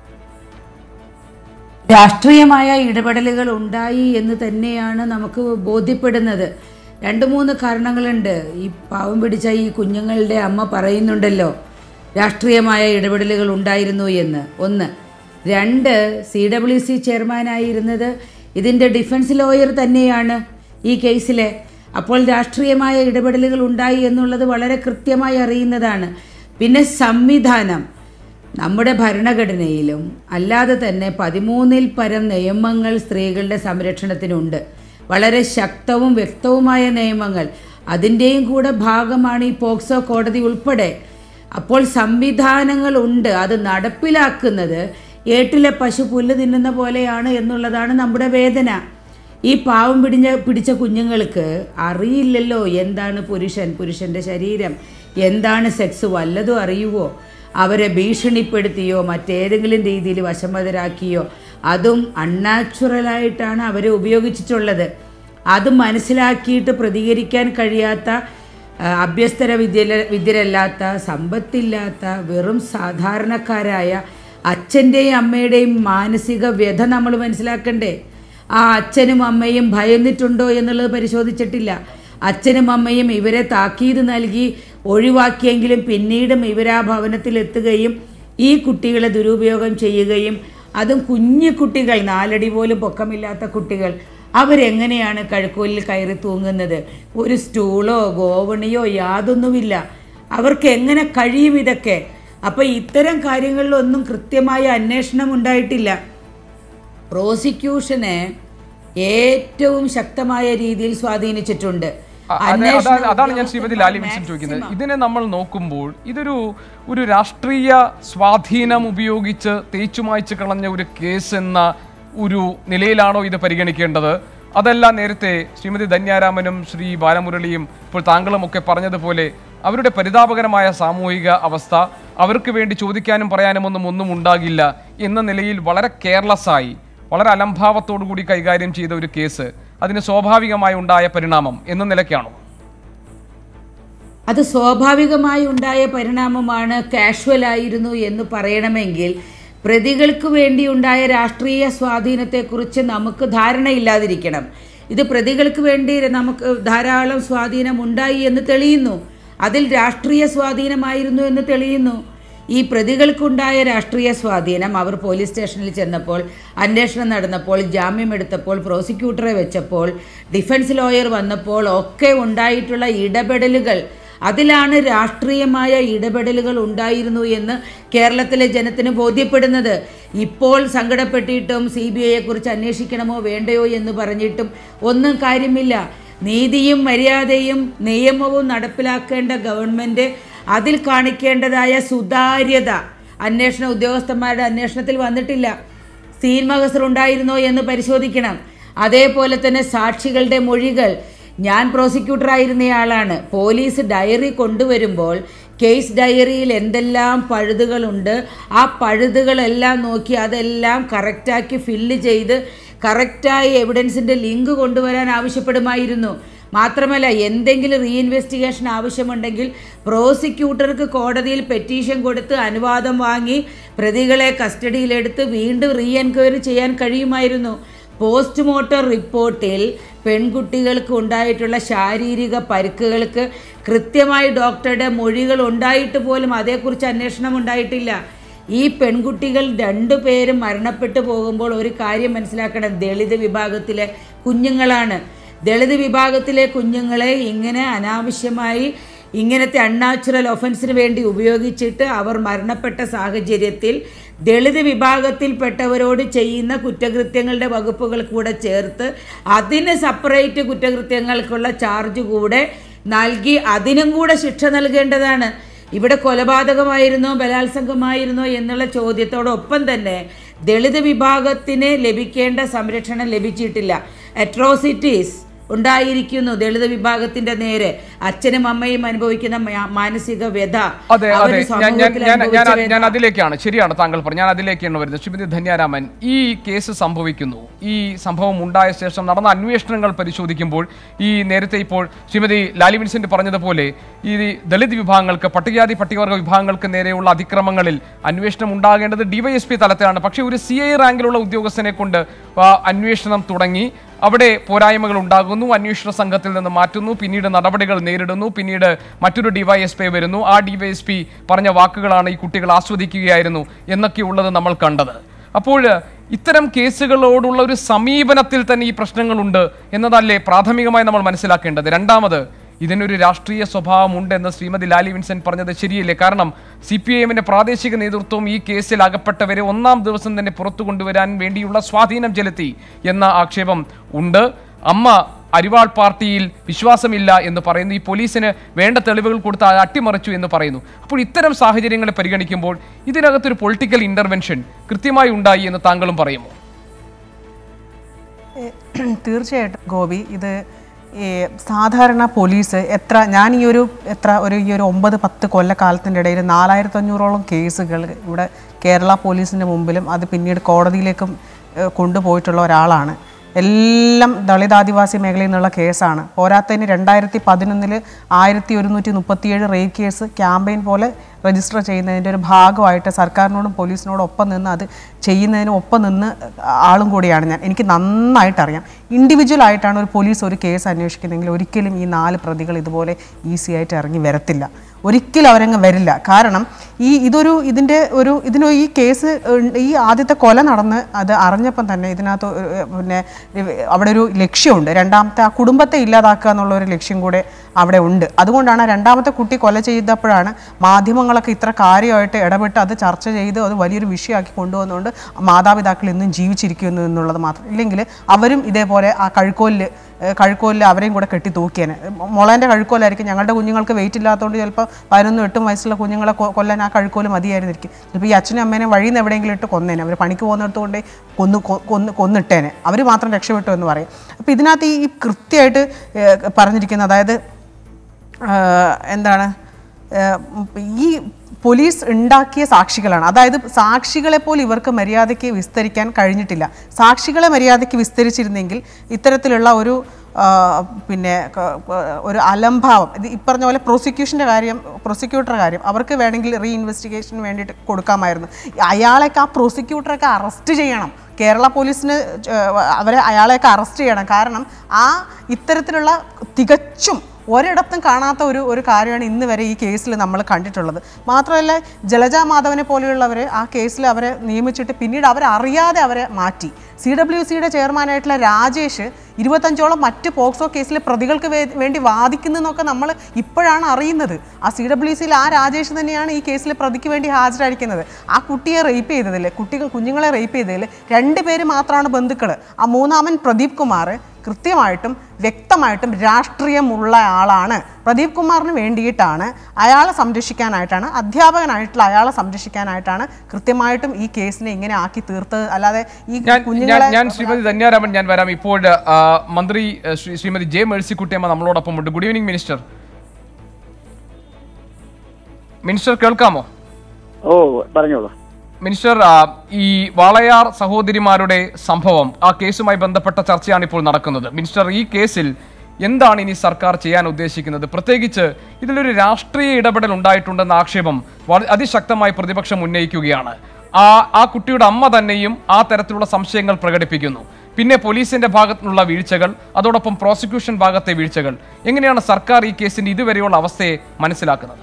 രാഷ്ട്രീയമായ ഇടപെടലുകൾ ഉണ്ടായി എന്ന് തന്നെയാണ് നമുക്ക് ബോധ്യപ്പെടുന്നത് രണ്ട് മൂന്ന് കാരണങ്ങളുണ്ട് ഈ പാവം പിടിച്ച ഈ കുഞ്ഞുങ്ങളുടെ അമ്മ പറയുന്നുണ്ടല്ലോ രാഷ്ട്രീയമായ ഇടപെടലുകൾ ഉണ്ടായിരുന്നു എന്ന് ഒന്ന് രണ്ട് സി ഡബ്ല്യു സി ചെയർമാനായിരുന്നത് ഇതിൻ്റെ ഡിഫൻസ് ലോയർ തന്നെയാണ് ഈ കേസിലെ അപ്പോൾ രാഷ്ട്രീയമായ ഇടപെടലുകൾ ഉണ്ടായി എന്നുള്ളത് വളരെ കൃത്യമായി അറിയുന്നതാണ് പിന്നെ സംവിധാനം നമ്മുടെ ഭരണഘടനയിലും അല്ലാതെ തന്നെ പതിമൂന്നിൽ പരം നിയമങ്ങൾ സ്ത്രീകളുടെ സംരക്ഷണത്തിനുണ്ട് വളരെ ശക്തവും വ്യക്തവുമായ നിയമങ്ങൾ അതിൻ്റെയും കൂടെ ഭാഗമാണ് ഈ പോക്സോ കോടതി ഉൾപ്പെടെ അപ്പോൾ സംവിധാനങ്ങൾ ഉണ്ട് അത് നടപ്പിലാക്കുന്നത് ഏട്ടിലെ പശു പുല്ല് തിന്നുന്ന പോലെയാണ് എന്നുള്ളതാണ് നമ്മുടെ വേദന ഈ പാവം പിടിഞ്ഞ പിടിച്ച കുഞ്ഞുങ്ങൾക്ക് അറിയില്ലല്ലോ എന്താണ് പുരുഷൻ പുരുഷൻ്റെ ശരീരം എന്താണ് സെക്സ് വല്ലതും അറിയുവോ അവരെ ഭീഷണിപ്പെടുത്തിയോ മറ്റേതെങ്കിലും രീതിയിൽ വശംവതരാക്കിയോ അതും അൺനാച്ചുറലായിട്ടാണ് അവരെ ഉപയോഗിച്ചിട്ടുള്ളത് അത് മനസ്സിലാക്കിയിട്ട് പ്രതികരിക്കാൻ കഴിയാത്ത ആ, അഭ്യസ്തര വിദ്യ വിദ്യരല്ലാത്ത സമ്പത്തില്ലാത്ത വെറും സാധാരണക്കാരായ അച്ഛൻ്റെയും അമ്മയുടെയും മാനസിക വ്യഥ നമ്മൾ മനസ്സിലാക്കണ്ടേ ആ അച്ഛനും അമ്മയും ഭയന്നിട്ടുണ്ടോ എന്നുള്ളത് പരിശോധിച്ചിട്ടില്ല അച്ഛനും അമ്മയും ഇവരെ താക്കീത് നൽകി ഒഴിവാക്കിയെങ്കിലും പിന്നീടും ഇവരാ ഭവനത്തിൽ എത്തുകയും ഈ കുട്ടികളെ ദുരുപയോഗം ചെയ്യുകയും അതും കുഞ്ഞു കുട്ടികൾ നാലടി പോലും പൊക്കമില്ലാത്ത കുട്ടികൾ അവരെങ്ങനെയാണ് കഴുക്കോലിൽ കയറി തൂങ്ങുന്നത് ഒരു സ്റ്റൂളോ ഗോവണിയോ യാതൊന്നുമില്ല അവർക്ക് എങ്ങനെ കഴിയും ഇതൊക്കെ അപ്പം ഇത്തരം കാര്യങ്ങളിലൊന്നും കൃത്യമായ അന്വേഷണം ഉണ്ടായിട്ടില്ല പ്രോസിക്യൂഷനെ ഏറ്റവും ശക്തമായ രീതിയിൽ സ്വാധീനിച്ചിട്ടുണ്ട് അ- അതെ, അന്വേഷണ അതാണ് അതാണ് ഞാൻ ശ്രീമതി ലാലി ഉദ്യോഗസ്ഥന്മാർ വിൻസൻ ചോദിക്കുന്നത് maximum ഇതിനെ നമ്മൾ നോക്കുമ്പോൾ ഇതൊരു ഒരു രാഷ്ട്രീയ സ്വാധീനം ഉപയോഗിച്ച് തേച്ചുമായ്ച്ച് കളഞ്ഞ ഒരു കേസ് എന്ന ഒരു നിലയിലാണോ ഇത് പരിഗണിക്കേണ്ടത് അതല്ല നേരത്തെ ശ്രീമതി ധന്യാരാമനും ശ്രീ ബാലമുരളിയും ഇപ്പോൾ താങ്കളും ഒക്കെ പറഞ്ഞതുപോലെ അവരുടെ പരിതാപകരമായ സാമൂഹിക അവസ്ഥ അവർക്ക് വേണ്ടി ചോദിക്കാനും പറയാനും ഒന്നും ഒന്നും ഉണ്ടാകില്ല എന്ന നിലയിൽ വളരെ കെയർലെസ് ആയി വളരെ അലംഭാവത്തോടു കൂടി കൈകാര്യം ചെയ്ത ഒരു കേസ് അതിന് സ്വാഭാവികമായി ഉണ്ടായ പരിണാമം എന്ന നിലയ്ക്കാണോ അത് സ്വാഭാവികമായി ഉണ്ടായ പരിണാമമാണ് കാഷ്വൽ ആയിരുന്നു എന്ന് പറയണമെങ്കിൽ പ്രതികൾക്ക് വേണ്ടി ഉണ്ടായ രാഷ്ട്രീയ സ്വാധീനത്തെക്കുറിച്ച് നമുക്ക് ധാരണയില്ലാതിരിക്കണം ഇത് പ്രതികൾക്ക് വേണ്ടി നമുക്ക് ധാരാളം സ്വാധീനം ഉണ്ടായി എന്ന് തെളിയുന്നു അതിൽ രാഷ്ട്രീയ സ്വാധീനമായിരുന്നു എന്ന് തെളിയുന്നു ഈ പ്രതികൾക്കുണ്ടായ രാഷ്ട്രീയ സ്വാധീനം അവർ പോലീസ് സ്റ്റേഷനിൽ ചെന്നപ്പോൾ അന്വേഷണം നടന്നപ്പോൾ ജാമ്യം എടുത്തപ്പോൾ പ്രോസിക്യൂട്ടറെ വെച്ചപ്പോൾ ഡിഫൻസ് ലോയർ വന്നപ്പോൾ ഒക്കെ ഉണ്ടായിട്ടുള്ള ഇടപെടലുകൾ അതിലാണ് രാഷ്ട്രീയമായ ഇടപെടലുകൾ ഉണ്ടായിരുന്നു എന്ന് കേരളത്തിലെ ജനത്തിന് ബോധ്യപ്പെടുന്നത് ഇപ്പോൾ സങ്കടപ്പെട്ടിട്ടും സി ബി ഐയെ കുറിച്ച് അന്വേഷിക്കണമോ വേണ്ടയോ എന്ന് പറഞ്ഞിട്ടും ഒന്നും കാര്യമില്ല നീതിയും മര്യാദയും നിയമവും നടപ്പിലാക്കേണ്ട ഗവൺമെൻറ് അതിൽ കാണിക്കേണ്ടതായ സുതാര്യത അന്വേഷണ ഉദ്യോഗസ്ഥന്മാരുടെ അന്വേഷണത്തിൽ വന്നിട്ടില്ല സീൻ മഹസർ ഉണ്ടായിരുന്നോ എന്ന് പരിശോധിക്കണം അതേപോലെ തന്നെ സാക്ഷികളുടെ മൊഴികൾ ഞാൻ പ്രോസിക്യൂട്ടറായിരുന്നയാളാണ് പോലീസ് ഡയറി കൊണ്ടുവരുമ്പോൾ കേസ് ഡയറിയിൽ എന്തെല്ലാം പഴുതുകളുണ്ട് ആ പഴുതുകളെല്ലാം നോക്കി അതെല്ലാം കറക്റ്റാക്കി ഫില്ല് ചെയ്ത് കറക്റ്റായി എവിഡൻസിൻ്റെ ലിങ്ക് കൊണ്ടുവരാൻ ആവശ്യപ്പെടുമായിരുന്നു മാത്രമല്ല എന്തെങ്കിലും റീഇൻവെസ്റ്റിഗേഷൻ ആവശ്യമുണ്ടെങ്കിൽ പ്രോസിക്യൂട്ടർക്ക് കോടതിയിൽ പെറ്റീഷൻ കൊടുത്ത് അനുവാദം വാങ്ങി പ്രതികളെ കസ്റ്റഡിയിലെടുത്ത് വീണ്ടും റീ എൻക്വയറി ചെയ്യാൻ കഴിയുമായിരുന്നു പോസ്റ്റ്മോർട്ടം റിപ്പോർട്ടിൽ പെൺകുട്ടികൾക്ക് ഉണ്ടായിട്ടുള്ള ശാരീരിക പരിക്കുകൾക്ക് കൃത്യമായി ഡോക്ടറുടെ മൊഴികൾ ഉണ്ടായിട്ട് പോലും അതേക്കുറിച്ച് അന്വേഷണം ഉണ്ടായിട്ടില്ല ഈ പെൺകുട്ടികൾ രണ്ടുപേരും മരണപ്പെട്ടു പോകുമ്പോൾ ഒരു കാര്യം മനസ്സിലാക്കണം ദളിത് വിഭാഗത്തിലെ കുഞ്ഞുങ്ങളാണ് ദളിത് വിഭാഗത്തിലെ കുഞ്ഞുങ്ങളെ ഇങ്ങനെ അനാവശ്യമായി ഇങ്ങനത്തെ അൺനാച്ചുറൽ ഒഫൻസിന് വേണ്ടി ഉപയോഗിച്ചിട്ട് അവർ മരണപ്പെട്ട സാഹചര്യത്തിൽ ദളിത് വിഭാഗത്തിൽപ്പെട്ടവരോട് ചെയ്യുന്ന കുറ്റകൃത്യങ്ങളുടെ വകുപ്പുകൾ കൂടെ ചേർത്ത് അതിന് സെപ്പറേറ്റ് കുറ്റകൃത്യങ്ങൾക്കുള്ള ചാർജ് കൂടെ നൽകി അതിനും കൂടെ ശിക്ഷ നൽകേണ്ടതാണ് ഇവിടെ കൊലപാതകമായിരുന്നോ ബലാത്സംഗമായിരുന്നോ എന്നുള്ള ചോദ്യത്തോടൊപ്പം തന്നെ ദളിത് വിഭാഗത്തിന് ലഭിക്കേണ്ട സംരക്ഷണം ലഭിച്ചിട്ടില്ല അട്രോസിറ്റീസ് ഉണ്ടായിരിക്കുന്നു ദളിത് വിഭാഗത്തിന്റെ നേരെ അച്ഛനും അമ്മയും അനുഭവിക്കുന്ന മാ- മാനസിക വ്യഥ അതെ അവര് അതെ ഞാൻ ഞാൻ സമൂഹത്തിൽ ഞാൻ ഞാൻ അനുഭവിച്ച ഞാൻ വ്യഥ. അതിലേക്കാണ് ശരിയാണ് താങ്കൾ പറഞ്ഞു ഞാൻ അതിലേക്കാണ് വരുന്നത് ശ്രീമതി ധന്യാരാമൻ ഈ കേസ് സംഭവിക്കുന്നു ഈ സംഭവം ഉണ്ടായ ശേഷം നടന്ന അന്വേഷണങ്ങൾ പരിശോധിക്കുമ്പോൾ ഈ നേരത്തെ ഇപ്പോൾ ശ്രീമതി ലാലി വിൻസെന്റ് പറഞ്ഞതുപോലെ ഈ ദളിത് വിഭാഗങ്ങൾക്ക് പട്ടികജാതി പട്ടികവർഗ വിഭാഗങ്ങൾക്ക് നേരെയുള്ള അതിക്രമങ്ങളിൽ അന്വേഷണം ഉണ്ടാകേണ്ടത് ഡിവൈഎസ്പി തലത്തിലാണ് പക്ഷേ ഒരു സി ഐ റാങ്കിലുള്ള ഉദ്യോഗസ്ഥനെ കൊണ്ട് ആ, അന്വേഷണം തുടങ്ങി അവിടെ പോരായ്മകൾ ഉണ്ടാകുന്നു അന്വേഷണ സംഘത്തിൽ നിന്ന് മാറ്റുന്നു പിന്നീട് നടപടികൾ നേരിടുന്നു പിന്നീട് മറ്റൊരു ഡിവൈഎസ്പി വരുന്നു ആ ഡിവൈഎസ്പി പറഞ്ഞ വാക്കുകളാണ് ഈ കുട്ടികൾ ആസ്വദിക്കുകയായിരുന്നു എന്നൊക്കെയുള്ളത് നമ്മൾ കണ്ടത് അപ്പോൾ ഇത്തരം കേസുകളോടുള്ള ഒരു സമീപനത്തിൽ തന്നെ ഈ പ്രശ്നങ്ങളുണ്ട് എന്നതല്ലേ പ്രാഥമികമായി നമ്മൾ മനസ്സിലാക്കേണ്ടത് രണ്ടാമത് ഇതിനൊരു രാഷ്ട്രീയ സ്വഭാവമുണ്ട് എന്ന് ശ്രീമതി ലാലി വിൻസെന്റ് പറഞ്ഞത് ശരിയല്ലേ കാരണം സി പി ഐ എമ്മിന്റെ പ്രാദേശിക നേതൃത്വം ഈ കേസിൽ അകപ്പെട്ടവരെ ഒന്നാം ദിവസം തന്നെ പുറത്തു കൊണ്ടുവരാൻ വേണ്ടിയുള്ള സ്വാധീനം ചെലുത്തി എന്ന ആക്ഷേപം ഉണ്ട് അമ്മ അരിവാൾ പാർട്ടിയിൽ വിശ്വാസമില്ല എന്ന് പറയുന്നു ഈ പോലീസിന് വേണ്ട തെളിവുകൾ കൊടുത്ത് അത് അട്ടിമറിച്ചു എന്ന് പറയുന്നു അപ്പോൾ ഇത്തരം സാഹചര്യങ്ങളെ പരിഗണിക്കുമ്പോൾ ഇതിനകത്തൊരു പൊളിറ്റിക്കൽ ഇന്റർവെൻഷൻ കൃത്യമായി ഉണ്ടായി എന്ന് താങ്കളും പറയുമോ തീർച്ചയായിട്ടും ഗോപി ഇത് ഈ സാധാരണ പോലീസ് എത്ര ഞാൻ ഈ ഒരു എത്ര ഒരു ഈ ഒരു ഒമ്പത് പത്ത് കൊല്ലക്കാലത്തിൻ്റെ ഇടയിൽ നാലായിരത്തി അഞ്ഞൂറോളം കേസുകൾ ഇവിടെ കേരള പോലീസിൻ്റെ മുമ്പിലും അത് പിന്നീട് കോടതിയിലേക്കും ഏഹ്, കൊണ്ടുപോയിട്ടുള്ള ഒരാളാണ് എല്ലാം ദളിത് ആദിവാസി മേഖലയിൽ നിന്നുള്ള കേസാണ് പോരാത്തതിന് രണ്ടായിരത്തി പതിനൊന്നിൽ ആയിരത്തി ഒരുന്നൂറ്റി മുപ്പത്തിയേഴ് റേപ്പ് കേസ് ക്യാമ്പയിൻ പോലെ രജിസ്റ്റർ ചെയ്യുന്നതിൻ്റെ ഒരു ഭാഗമായിട്ട് സർക്കാരിനോടും പോലീസിനോടും ഒപ്പം നിന്ന് അത് ചെയ്യുന്നതിനും ഒപ്പം നിന്ന് ആളും കൂടിയാണ് ഞാൻ എനിക്ക് നന്നായിട്ടറിയാം ഇൻഡിവിജ്വൽ ആയിട്ടാണ് ഒരു പോലീസ് ഒരു കേസ് അന്വേഷിക്കുന്നതെങ്കിൽ ഒരിക്കലും ഈ നാല് പ്രതികൾ ഇതുപോലെ ഈസി ആയിട്ട് ഇറങ്ങി വരത്തില്ല ഒരിക്കലും അവരങ്ങ് വരില്ല കാരണം ഈ ഇതൊരു ഇതിൻ്റെ ഒരു ഇതിന് ഈ കേസ് ഉണ്ട്- ഈ ആദ്യത്തെ കൊല നടന്ന് അത് അറിഞ്ഞപ്പം തന്നെ ഇതിനകത്ത് ഒരു, ഏർ, പിന്നെ അവിടെ ഒരു ലക്ഷ്യമുണ്ട് രണ്ടാമത്തെ ആ കുടുംബത്തെ ഇല്ലാതാക്കുക എന്നുള്ള ഒരു ലക്ഷ്യം കൂടെ അവിടെ ഉണ്ട് അതുകൊണ്ടാണ് ആ രണ്ടാമത്തെ കുട്ടി കൊല ചെയ്തപ്പോഴാണ് മാധ്യമങ്ങളൊക്കെ ഇത്ര കാര്യമായിട്ട് ഇടപെട്ട് അത് ചർച്ച ചെയ്ത് അത് വലിയൊരു വിഷയമാക്കി കൊണ്ടുവന്നുകൊണ്ട് മാതാപിതാക്കൾ ഇന്നും ജീവിച്ചിരിക്കുന്നു എന്നുള്ളത് മാത്രം ഇല്ലെങ്കിൽ അവരും ഇതേപോലെ ആ കഴുക്കോലിൽ ഏഹ്, കഴുക്കോലിൽ അവരെയും കൂടെ കെട്ടി തൂക്കിയേനെ മുളേൻ്റെ കഴുക്കോലായിരിക്കും ഞങ്ങളുടെ കുഞ്ഞുങ്ങൾക്ക് വെയിറ്റ് ഇല്ലാത്തതുകൊണ്ട് ചിലപ്പോൾ പതിനൊന്നും എട്ടും വയസ്സുള്ള കുഞ്ഞുങ്ങളെ കൊ- കൊല്ലാൻ ആ കഴുക്കോല് മതിയായിരുന്നിരിക്കും ചിലപ്പോൾ ഈ അച്ഛനും അമ്മേനെ വഴിയിൽ നിന്ന് എവിടെയെങ്കിലും ഇട്ട് കൊന്നേനെ അവർ പണിക്ക് പോകുന്നിടത്ത് കൊണ്ടേ കൊന്നു കൊ- കൊന്ന് കൊന്നിട്ടേനെ അവർ മാത്രം രക്ഷപ്പെട്ടു എന്ന് പറയും അപ്പോൾ ഇതിനകത്ത് ഈ കൃത്യമായിട്ട് ഏഹ്, പറഞ്ഞിരിക്കുന്നത് അതായത് ആഹ് എന്താണ് ആഹ് ഉം ഈ പോലീസ് ഉണ്ടാക്കിയ സാക്ഷികളാണ് അതായത് സാക്ഷികളെ പോലും ഇവർക്ക് മര്യാദയ്ക്ക് വിസ്തരിക്കാൻ കഴിഞ്ഞിട്ടില്ല സാക്ഷികളെ മര്യാദയ്ക്ക് വിസ്തരിച്ചിരുന്നെങ്കിൽ ഇത്തരത്തിലുള്ള ഒരു ആഹ് പിന്നെ ക- ക- ഒരു അലംഭാവം ഇത് ഈ പറഞ്ഞ പോലെ പ്രോസിക്യൂഷൻ്റെ കാര്യം പ്രോസിക്യൂട്ടറുടെ കാര്യം അവർക്ക് വേണമെങ്കിൽ റീ ഇൻവെസ്റ്റിഗേഷന് വേണ്ടിയിട്ട് കൊടുക്കാമായിരുന്നു അയാളെയൊക്കെ ആ പ്രോസിക്യൂട്ടറൊക്കെ അറസ്റ്റ് ചെയ്യണം കേരള പോലീസിന് ഏഹ് അവരെ അയാളെയൊക്കെ അറസ്റ്റ് ചെയ്യണം കാരണം ആ ഇത്തരത്തിലുള്ള തികച്ചും ഒരിടത്തും കാണാത്ത ഒരു ഒരു കാര്യമാണ് ഇന്ന് വരെ ഈ കേസിൽ നമ്മൾ കണ്ടിട്ടുള്ളത് മാത്രമല്ല ജലജ മാധവനെ പോലെയുള്ളവർ ആ കേസിൽ അവരെ നിയമിച്ചിട്ട് പിന്നീട് അവരറിയാതെ അവരെ മാറ്റി സി ഡബ്ല്യു സിയുടെ ചെയർമാനായിട്ടുള്ള രാജേഷ് ഇരുപത്തഞ്ചോളം മറ്റ് പോക്സോ കേസിലെ പ്രതികൾക്ക് വേ- വേണ്ടി വാദിക്കുന്നതെന്നൊക്കെ നമ്മൾ ഇപ്പോഴാണ് അറിയുന്നത് ആ സി ഡബ്ല്യു സിയിൽ ആ രാജേഷ് തന്നെയാണ് ഈ കേസിൽ പ്രതിക്ക് വേണ്ടി ഹാജരായിരിക്കുന്നത് ആ കുട്ടിയെ റേപ്പ് ചെയ്തതിൽ കുട്ടികൾ കുഞ്ഞുങ്ങളെ റേപ്പ് ചെയ്തതിൽ രണ്ട് പേര് മാത്രമാണ് ബന്ധുക്കൾ ആ മൂന്നാമൻ പ്രദീപ് കുമാർ കൃത്യമായിട്ടും വ്യക്തമായിട്ടും രാഷ്ട്രീയമുള്ള ആളാണ് പ്രദീപ് കുമാറിന് വേണ്ടിയിട്ടാണ് അയാളെ സംരക്ഷിക്കാനായിട്ടാണ് അധ്യാപകനായിട്ടുള്ള അയാളെ സംരക്ഷിക്കാനായിട്ടാണ് കൃത്യമായിട്ടും ഈ കേസിനെ ഇങ്ങനെ ആക്കി തീർത്തത് അല്ലാതെ ഈ ഞാൻ ഞാൻ കുഞ്ഞുങ്ങളെ ഞാൻ ശ്രീമതി ധന്യാരാമൻ ഞാൻ വരാം ഇപ്പോൾ ആ, മന്ത്രി ആ, ശ്രീ ശ്രീമതി ജെ മേഴ്സിക്കുട്ടിയമ്മ നമ്മളോടൊപ്പം ഉണ്ട് ഗുഡ് ഈവനിങ് മിനിസ്റ്റർ മിനിസ്റ്റർ കേൾക്കാമോ ഓ പറഞ്ഞോളൂ മിനിസ്റ്റർ ആ, ഈ വാളയാർ സഹോദരിമാരുടെ സംഭവം ആ കേസുമായി ബന്ധപ്പെട്ട ചർച്ചയാണ് ഇപ്പോൾ നടക്കുന്നത് മിനിസ്റ്റർ ഈ കേസിൽ എന്താണ് ഇനി സർക്കാർ ചെയ്യാൻ ഉദ്ദേശിക്കുന്നത് പ്രത്യേകിച്ച് ഇതിലൊരു രാഷ്ട്രീയ ഇടപെടൽ ഉണ്ടായിട്ടുണ്ടെന്ന ആക്ഷേപം വള- അതിശക്തമായി പ്രതിപക്ഷം ഉന്നയിക്കുകയാണ് ആ ആ കുട്ടിയുടെ അമ്മ തന്നെയും ആ തരത്തിലുള്ള സംശയങ്ങൾ പ്രകടിപ്പിക്കുന്നു പിന്നെ പോലീസിന്റെ ഭാഗത്തുനിന്നുള്ള വീഴ്ചകൾ അതോടൊപ്പം പ്രോസിക്യൂഷൻ ഭാഗത്തെ വീഴ്ചകൾ എങ്ങനെയാണ് സർക്കാർ ഈ കേസിന്റെ ഇതുവരെയുള്ള അവസ്ഥയെ മനസ്സിലാക്കുന്നത്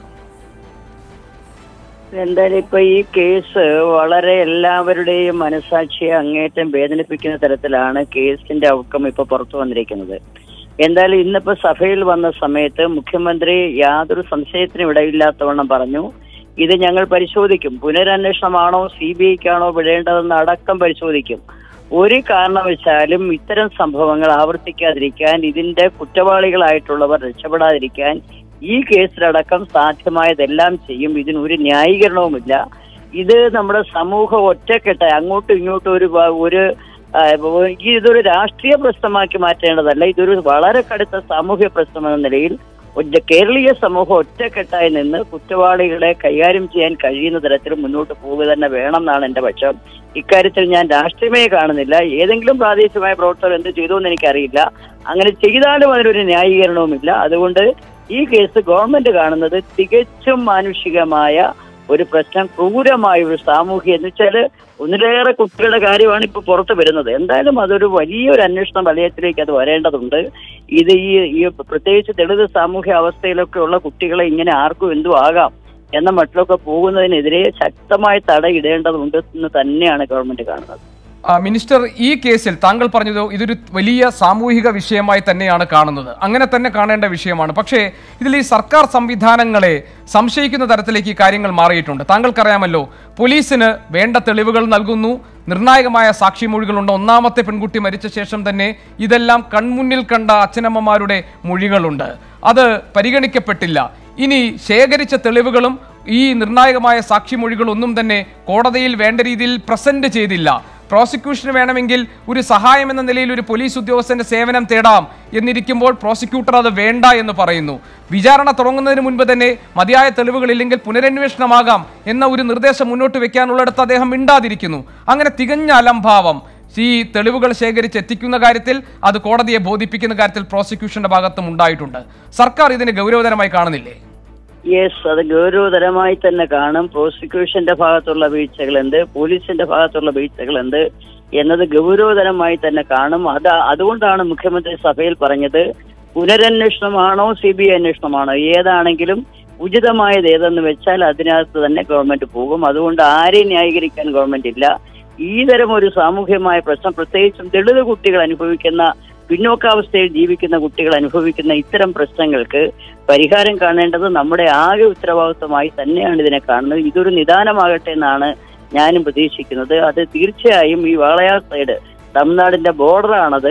എന്തായാലും ഇപ്പൊ ഈ കേസ് വളരെ എല്ലാവരുടെയും മനസാക്ഷിയെ അങ്ങേറ്റം വേദനിപ്പിക്കുന്ന തരത്തിലാണ് കേസിന്റെ ഔട്ട്കം ഇപ്പൊ പുറത്തു വന്നിരിക്കുന്നത് എന്തായാലും ഇന്നിപ്പോ സഭയിൽ വന്ന സമയത്ത് മുഖ്യമന്ത്രി യാതൊരു സംശയത്തിനും ഇടയില്ലാത്തവണ്ണം പറഞ്ഞു ഇത് ഞങ്ങൾ പരിശോധിക്കും പുനരന്വേഷണമാണോ സി ബി ഐക്കാണോ വിടേണ്ടതെന്ന് അടക്കം പരിശോധിക്കും ഒരു കാരണവശാലും ഇത്തരം സംഭവങ്ങൾ ആവർത്തിക്കാതിരിക്കാൻ ഇതിന്റെ കുറ്റവാളികളായിട്ടുള്ളവർ രക്ഷപ്പെടാതിരിക്കാൻ ഈ കേസിലടക്കം സാധ്യമായതെല്ലാം ചെയ്യും ഇതിനൊരു ന്യായീകരണവുമില്ല ഇത് നമ്മുടെ സമൂഹം ഒറ്റക്കെട്ടായി അങ്ങോട്ടും ഇങ്ങോട്ടും ഒരു വ- ഒരു ആ, ഈ ഇതൊരു രാഷ്ട്രീയ പ്രശ്നമാക്കി മാറ്റേണ്ടതല്ല ഇതൊരു വളരെ കടുത്ത സാമൂഹ്യ പ്രശ്നം എന്ന നിലയിൽ ഒരു കേരളീയ സമൂഹം ഒറ്റക്കെട്ടായി നിന്ന് കുറ്റവാളികളെ കൈകാര്യം ചെയ്യാൻ കഴിയുന്ന തരത്തിൽ മുന്നോട്ട് പോവുക തന്നെ വേണം എന്നാണ് എന്റെ പക്ഷം ഇക്കാര്യത്തിൽ ഞാൻ രാഷ്ട്രീയമേ കാണുന്നില്ല ഏതെങ്കിലും പ്രാദേശികമായ പ്രവർത്തകർ എന്ത് ചെയ്തു എന്ന് എനിക്കറിയില്ല അങ്ങനെ ചെയ്താലും അതിനൊരു ന്യായീകരണവുമില്ല അതുകൊണ്ട് ഈ കേസ് ഗവൺമെന്റ് കാണുന്നത് തികച്ചും മാനുഷികമായ ഒരു പ്രശ്നം ക്രൂരമായ ഒരു സാമൂഹ്യ എന്ന് വെച്ചാല് ഒന്നിലേറെ കുട്ടികളുടെ കാര്യമാണ് ഇപ്പൊ പുറത്തു വരുന്നത് എന്തായാലും അതൊരു വലിയൊരു അന്വേഷണ വലയത്തിലേക്ക് അത് വരേണ്ടതുണ്ട് ഇത് ഈ ഈ പ്രത്യേകിച്ച് ദളിത് സാമൂഹ്യ അവസ്ഥയിലൊക്കെ ഉള്ള കുട്ടികളെ ഇങ്ങനെ ആർക്കും എന്തും ആകാം എന്ന മട്ടിലൊക്കെ പോകുന്നതിനെതിരെ ശക്തമായ തടയിടേണ്ടതുണ്ട് എന്ന് തന്നെയാണ് ഗവൺമെന്റ് കാണുന്നത് ആ, മിനിസ്റ്റർ ഈ കേസിൽ താങ്കൾ പറഞ്ഞത് ഇതൊരു വലിയ സാമൂഹിക വിഷയമായി തന്നെയാണ് കാണുന്നത് അങ്ങനെ തന്നെ കാണേണ്ട വിഷയമാണ് പക്ഷേ ഇതിൽ ഈ സർക്കാർ സംവിധാനങ്ങളെ സംശയിക്കുന്ന തരത്തിലേക്ക് ഈ കാര്യങ്ങൾ മാറിയിട്ടുണ്ട് താങ്കൾക്കറിയാമല്ലോ പോലീസിന് വേണ്ട തെളിവുകൾ നൽകുന്നു നിർണായകമായ സാക്ഷിമൊഴികളുണ്ട് ഒന്നാമത്തെ പെൺകുട്ടി മരിച്ച ശേഷം തന്നെ ഇതെല്ലാം കൺമുന്നിൽ കണ്ട അച്ഛനമ്മമാരുടെ മൊഴികളുണ്ട് അത് പരിഗണിക്കപ്പെട്ടില്ല ഇനി ശേഖരിച്ച തെളിവുകളും ഈ നിർണായകമായ സാക്ഷിമൊഴികളൊന്നും തന്നെ കോടതിയിൽ വേണ്ട രീതിയിൽ പ്രസന്റ് ചെയ്തില്ല പ്രോസിക്യൂഷന് വേണമെങ്കിൽ ഒരു സഹായം എന്ന നിലയിൽ ഒരു പോലീസ് ഉദ്യോഗസ്ഥന്റെ സേവനം തേടാം എന്നിരിക്കുമ്പോൾ പ്രോസിക്യൂട്ടർ അത് വേണ്ട എന്ന് പറയുന്നു വിചാരണ തുടങ്ങുന്നതിന് മുൻപ് തന്നെ മതിയായ തെളിവുകളില്ലെങ്കിൽ പുനരന്വേഷണമാകാം എന്ന ഒരു നിർദ്ദേശം മുന്നോട്ട് വെക്കാനുള്ളിടത്ത് അദ്ദേഹം മിണ്ടാതിരിക്കുന്നു അങ്ങനെ തികഞ്ഞ അലംഭാവം ഈ തെളിവുകൾ ശേഖരിച്ച് എത്തിക്കുന്ന കാര്യത്തിൽ അത് കോടതിയെ ബോധിപ്പിക്കുന്ന കാര്യത്തിൽ പ്രോസിക്യൂഷന്റെ ഭാഗത്തും ഉണ്ടായിട്ടുണ്ട് സർക്കാർ ഇതിനെ ഗൗരവതരമായി കാണുന്നില്ലേ യെസ് അത് ഗൗരവതരമായി തന്നെ കാണും പ്രോസിക്യൂഷന്റെ ഭാഗത്തുള്ള വീഴ്ചകൾ എന്ത് പോലീസിന്റെ ഭാഗത്തുള്ള വീഴ്ചകൾ എന്ത് എന്നത് ഗൗരവതരമായി തന്നെ കാണും അത് അതുകൊണ്ടാണ് മുഖ്യമന്ത്രി സഭയിൽ പറഞ്ഞത് പുനരന്വേഷണമാണോ സി ബി ഐ അന്വേഷണമാണോ ഏതാണെങ്കിലും ഉചിതമായത് ഏതെന്ന് വെച്ചാൽ അതിനകത്ത് തന്നെ ഗവൺമെന്റ് പോകും അതുകൊണ്ട് ആരെയും ന്യായീകരിക്കാൻ ഗവൺമെന്റ് ഇല്ല ഈ തരം ഒരു സാമൂഹ്യമായ പ്രശ്നം പ്രത്യേകിച്ചും ദളിത് കുട്ടികൾ അനുഭവിക്കുന്ന പിന്നോക്കാവസ്ഥയിൽ ജീവിക്കുന്ന കുട്ടികൾ അനുഭവിക്കുന്ന ഇത്തരം പ്രശ്നങ്ങൾക്ക് പരിഹാരം കാണേണ്ടത് നമ്മുടെ ആകെ ഉത്തരവാദിത്വമായി തന്നെയാണ് ഇതിനെ കാണുന്നത് ഇതൊരു നിദാനമാകട്ടെ എന്നാണ് ഞാനും പ്രതീക്ഷിക്കുന്നത് അത് തീർച്ചയായും ഈ വാളയാർ സൈഡ് തമിഴ്നാടിന്റെ ബോർഡറാണത്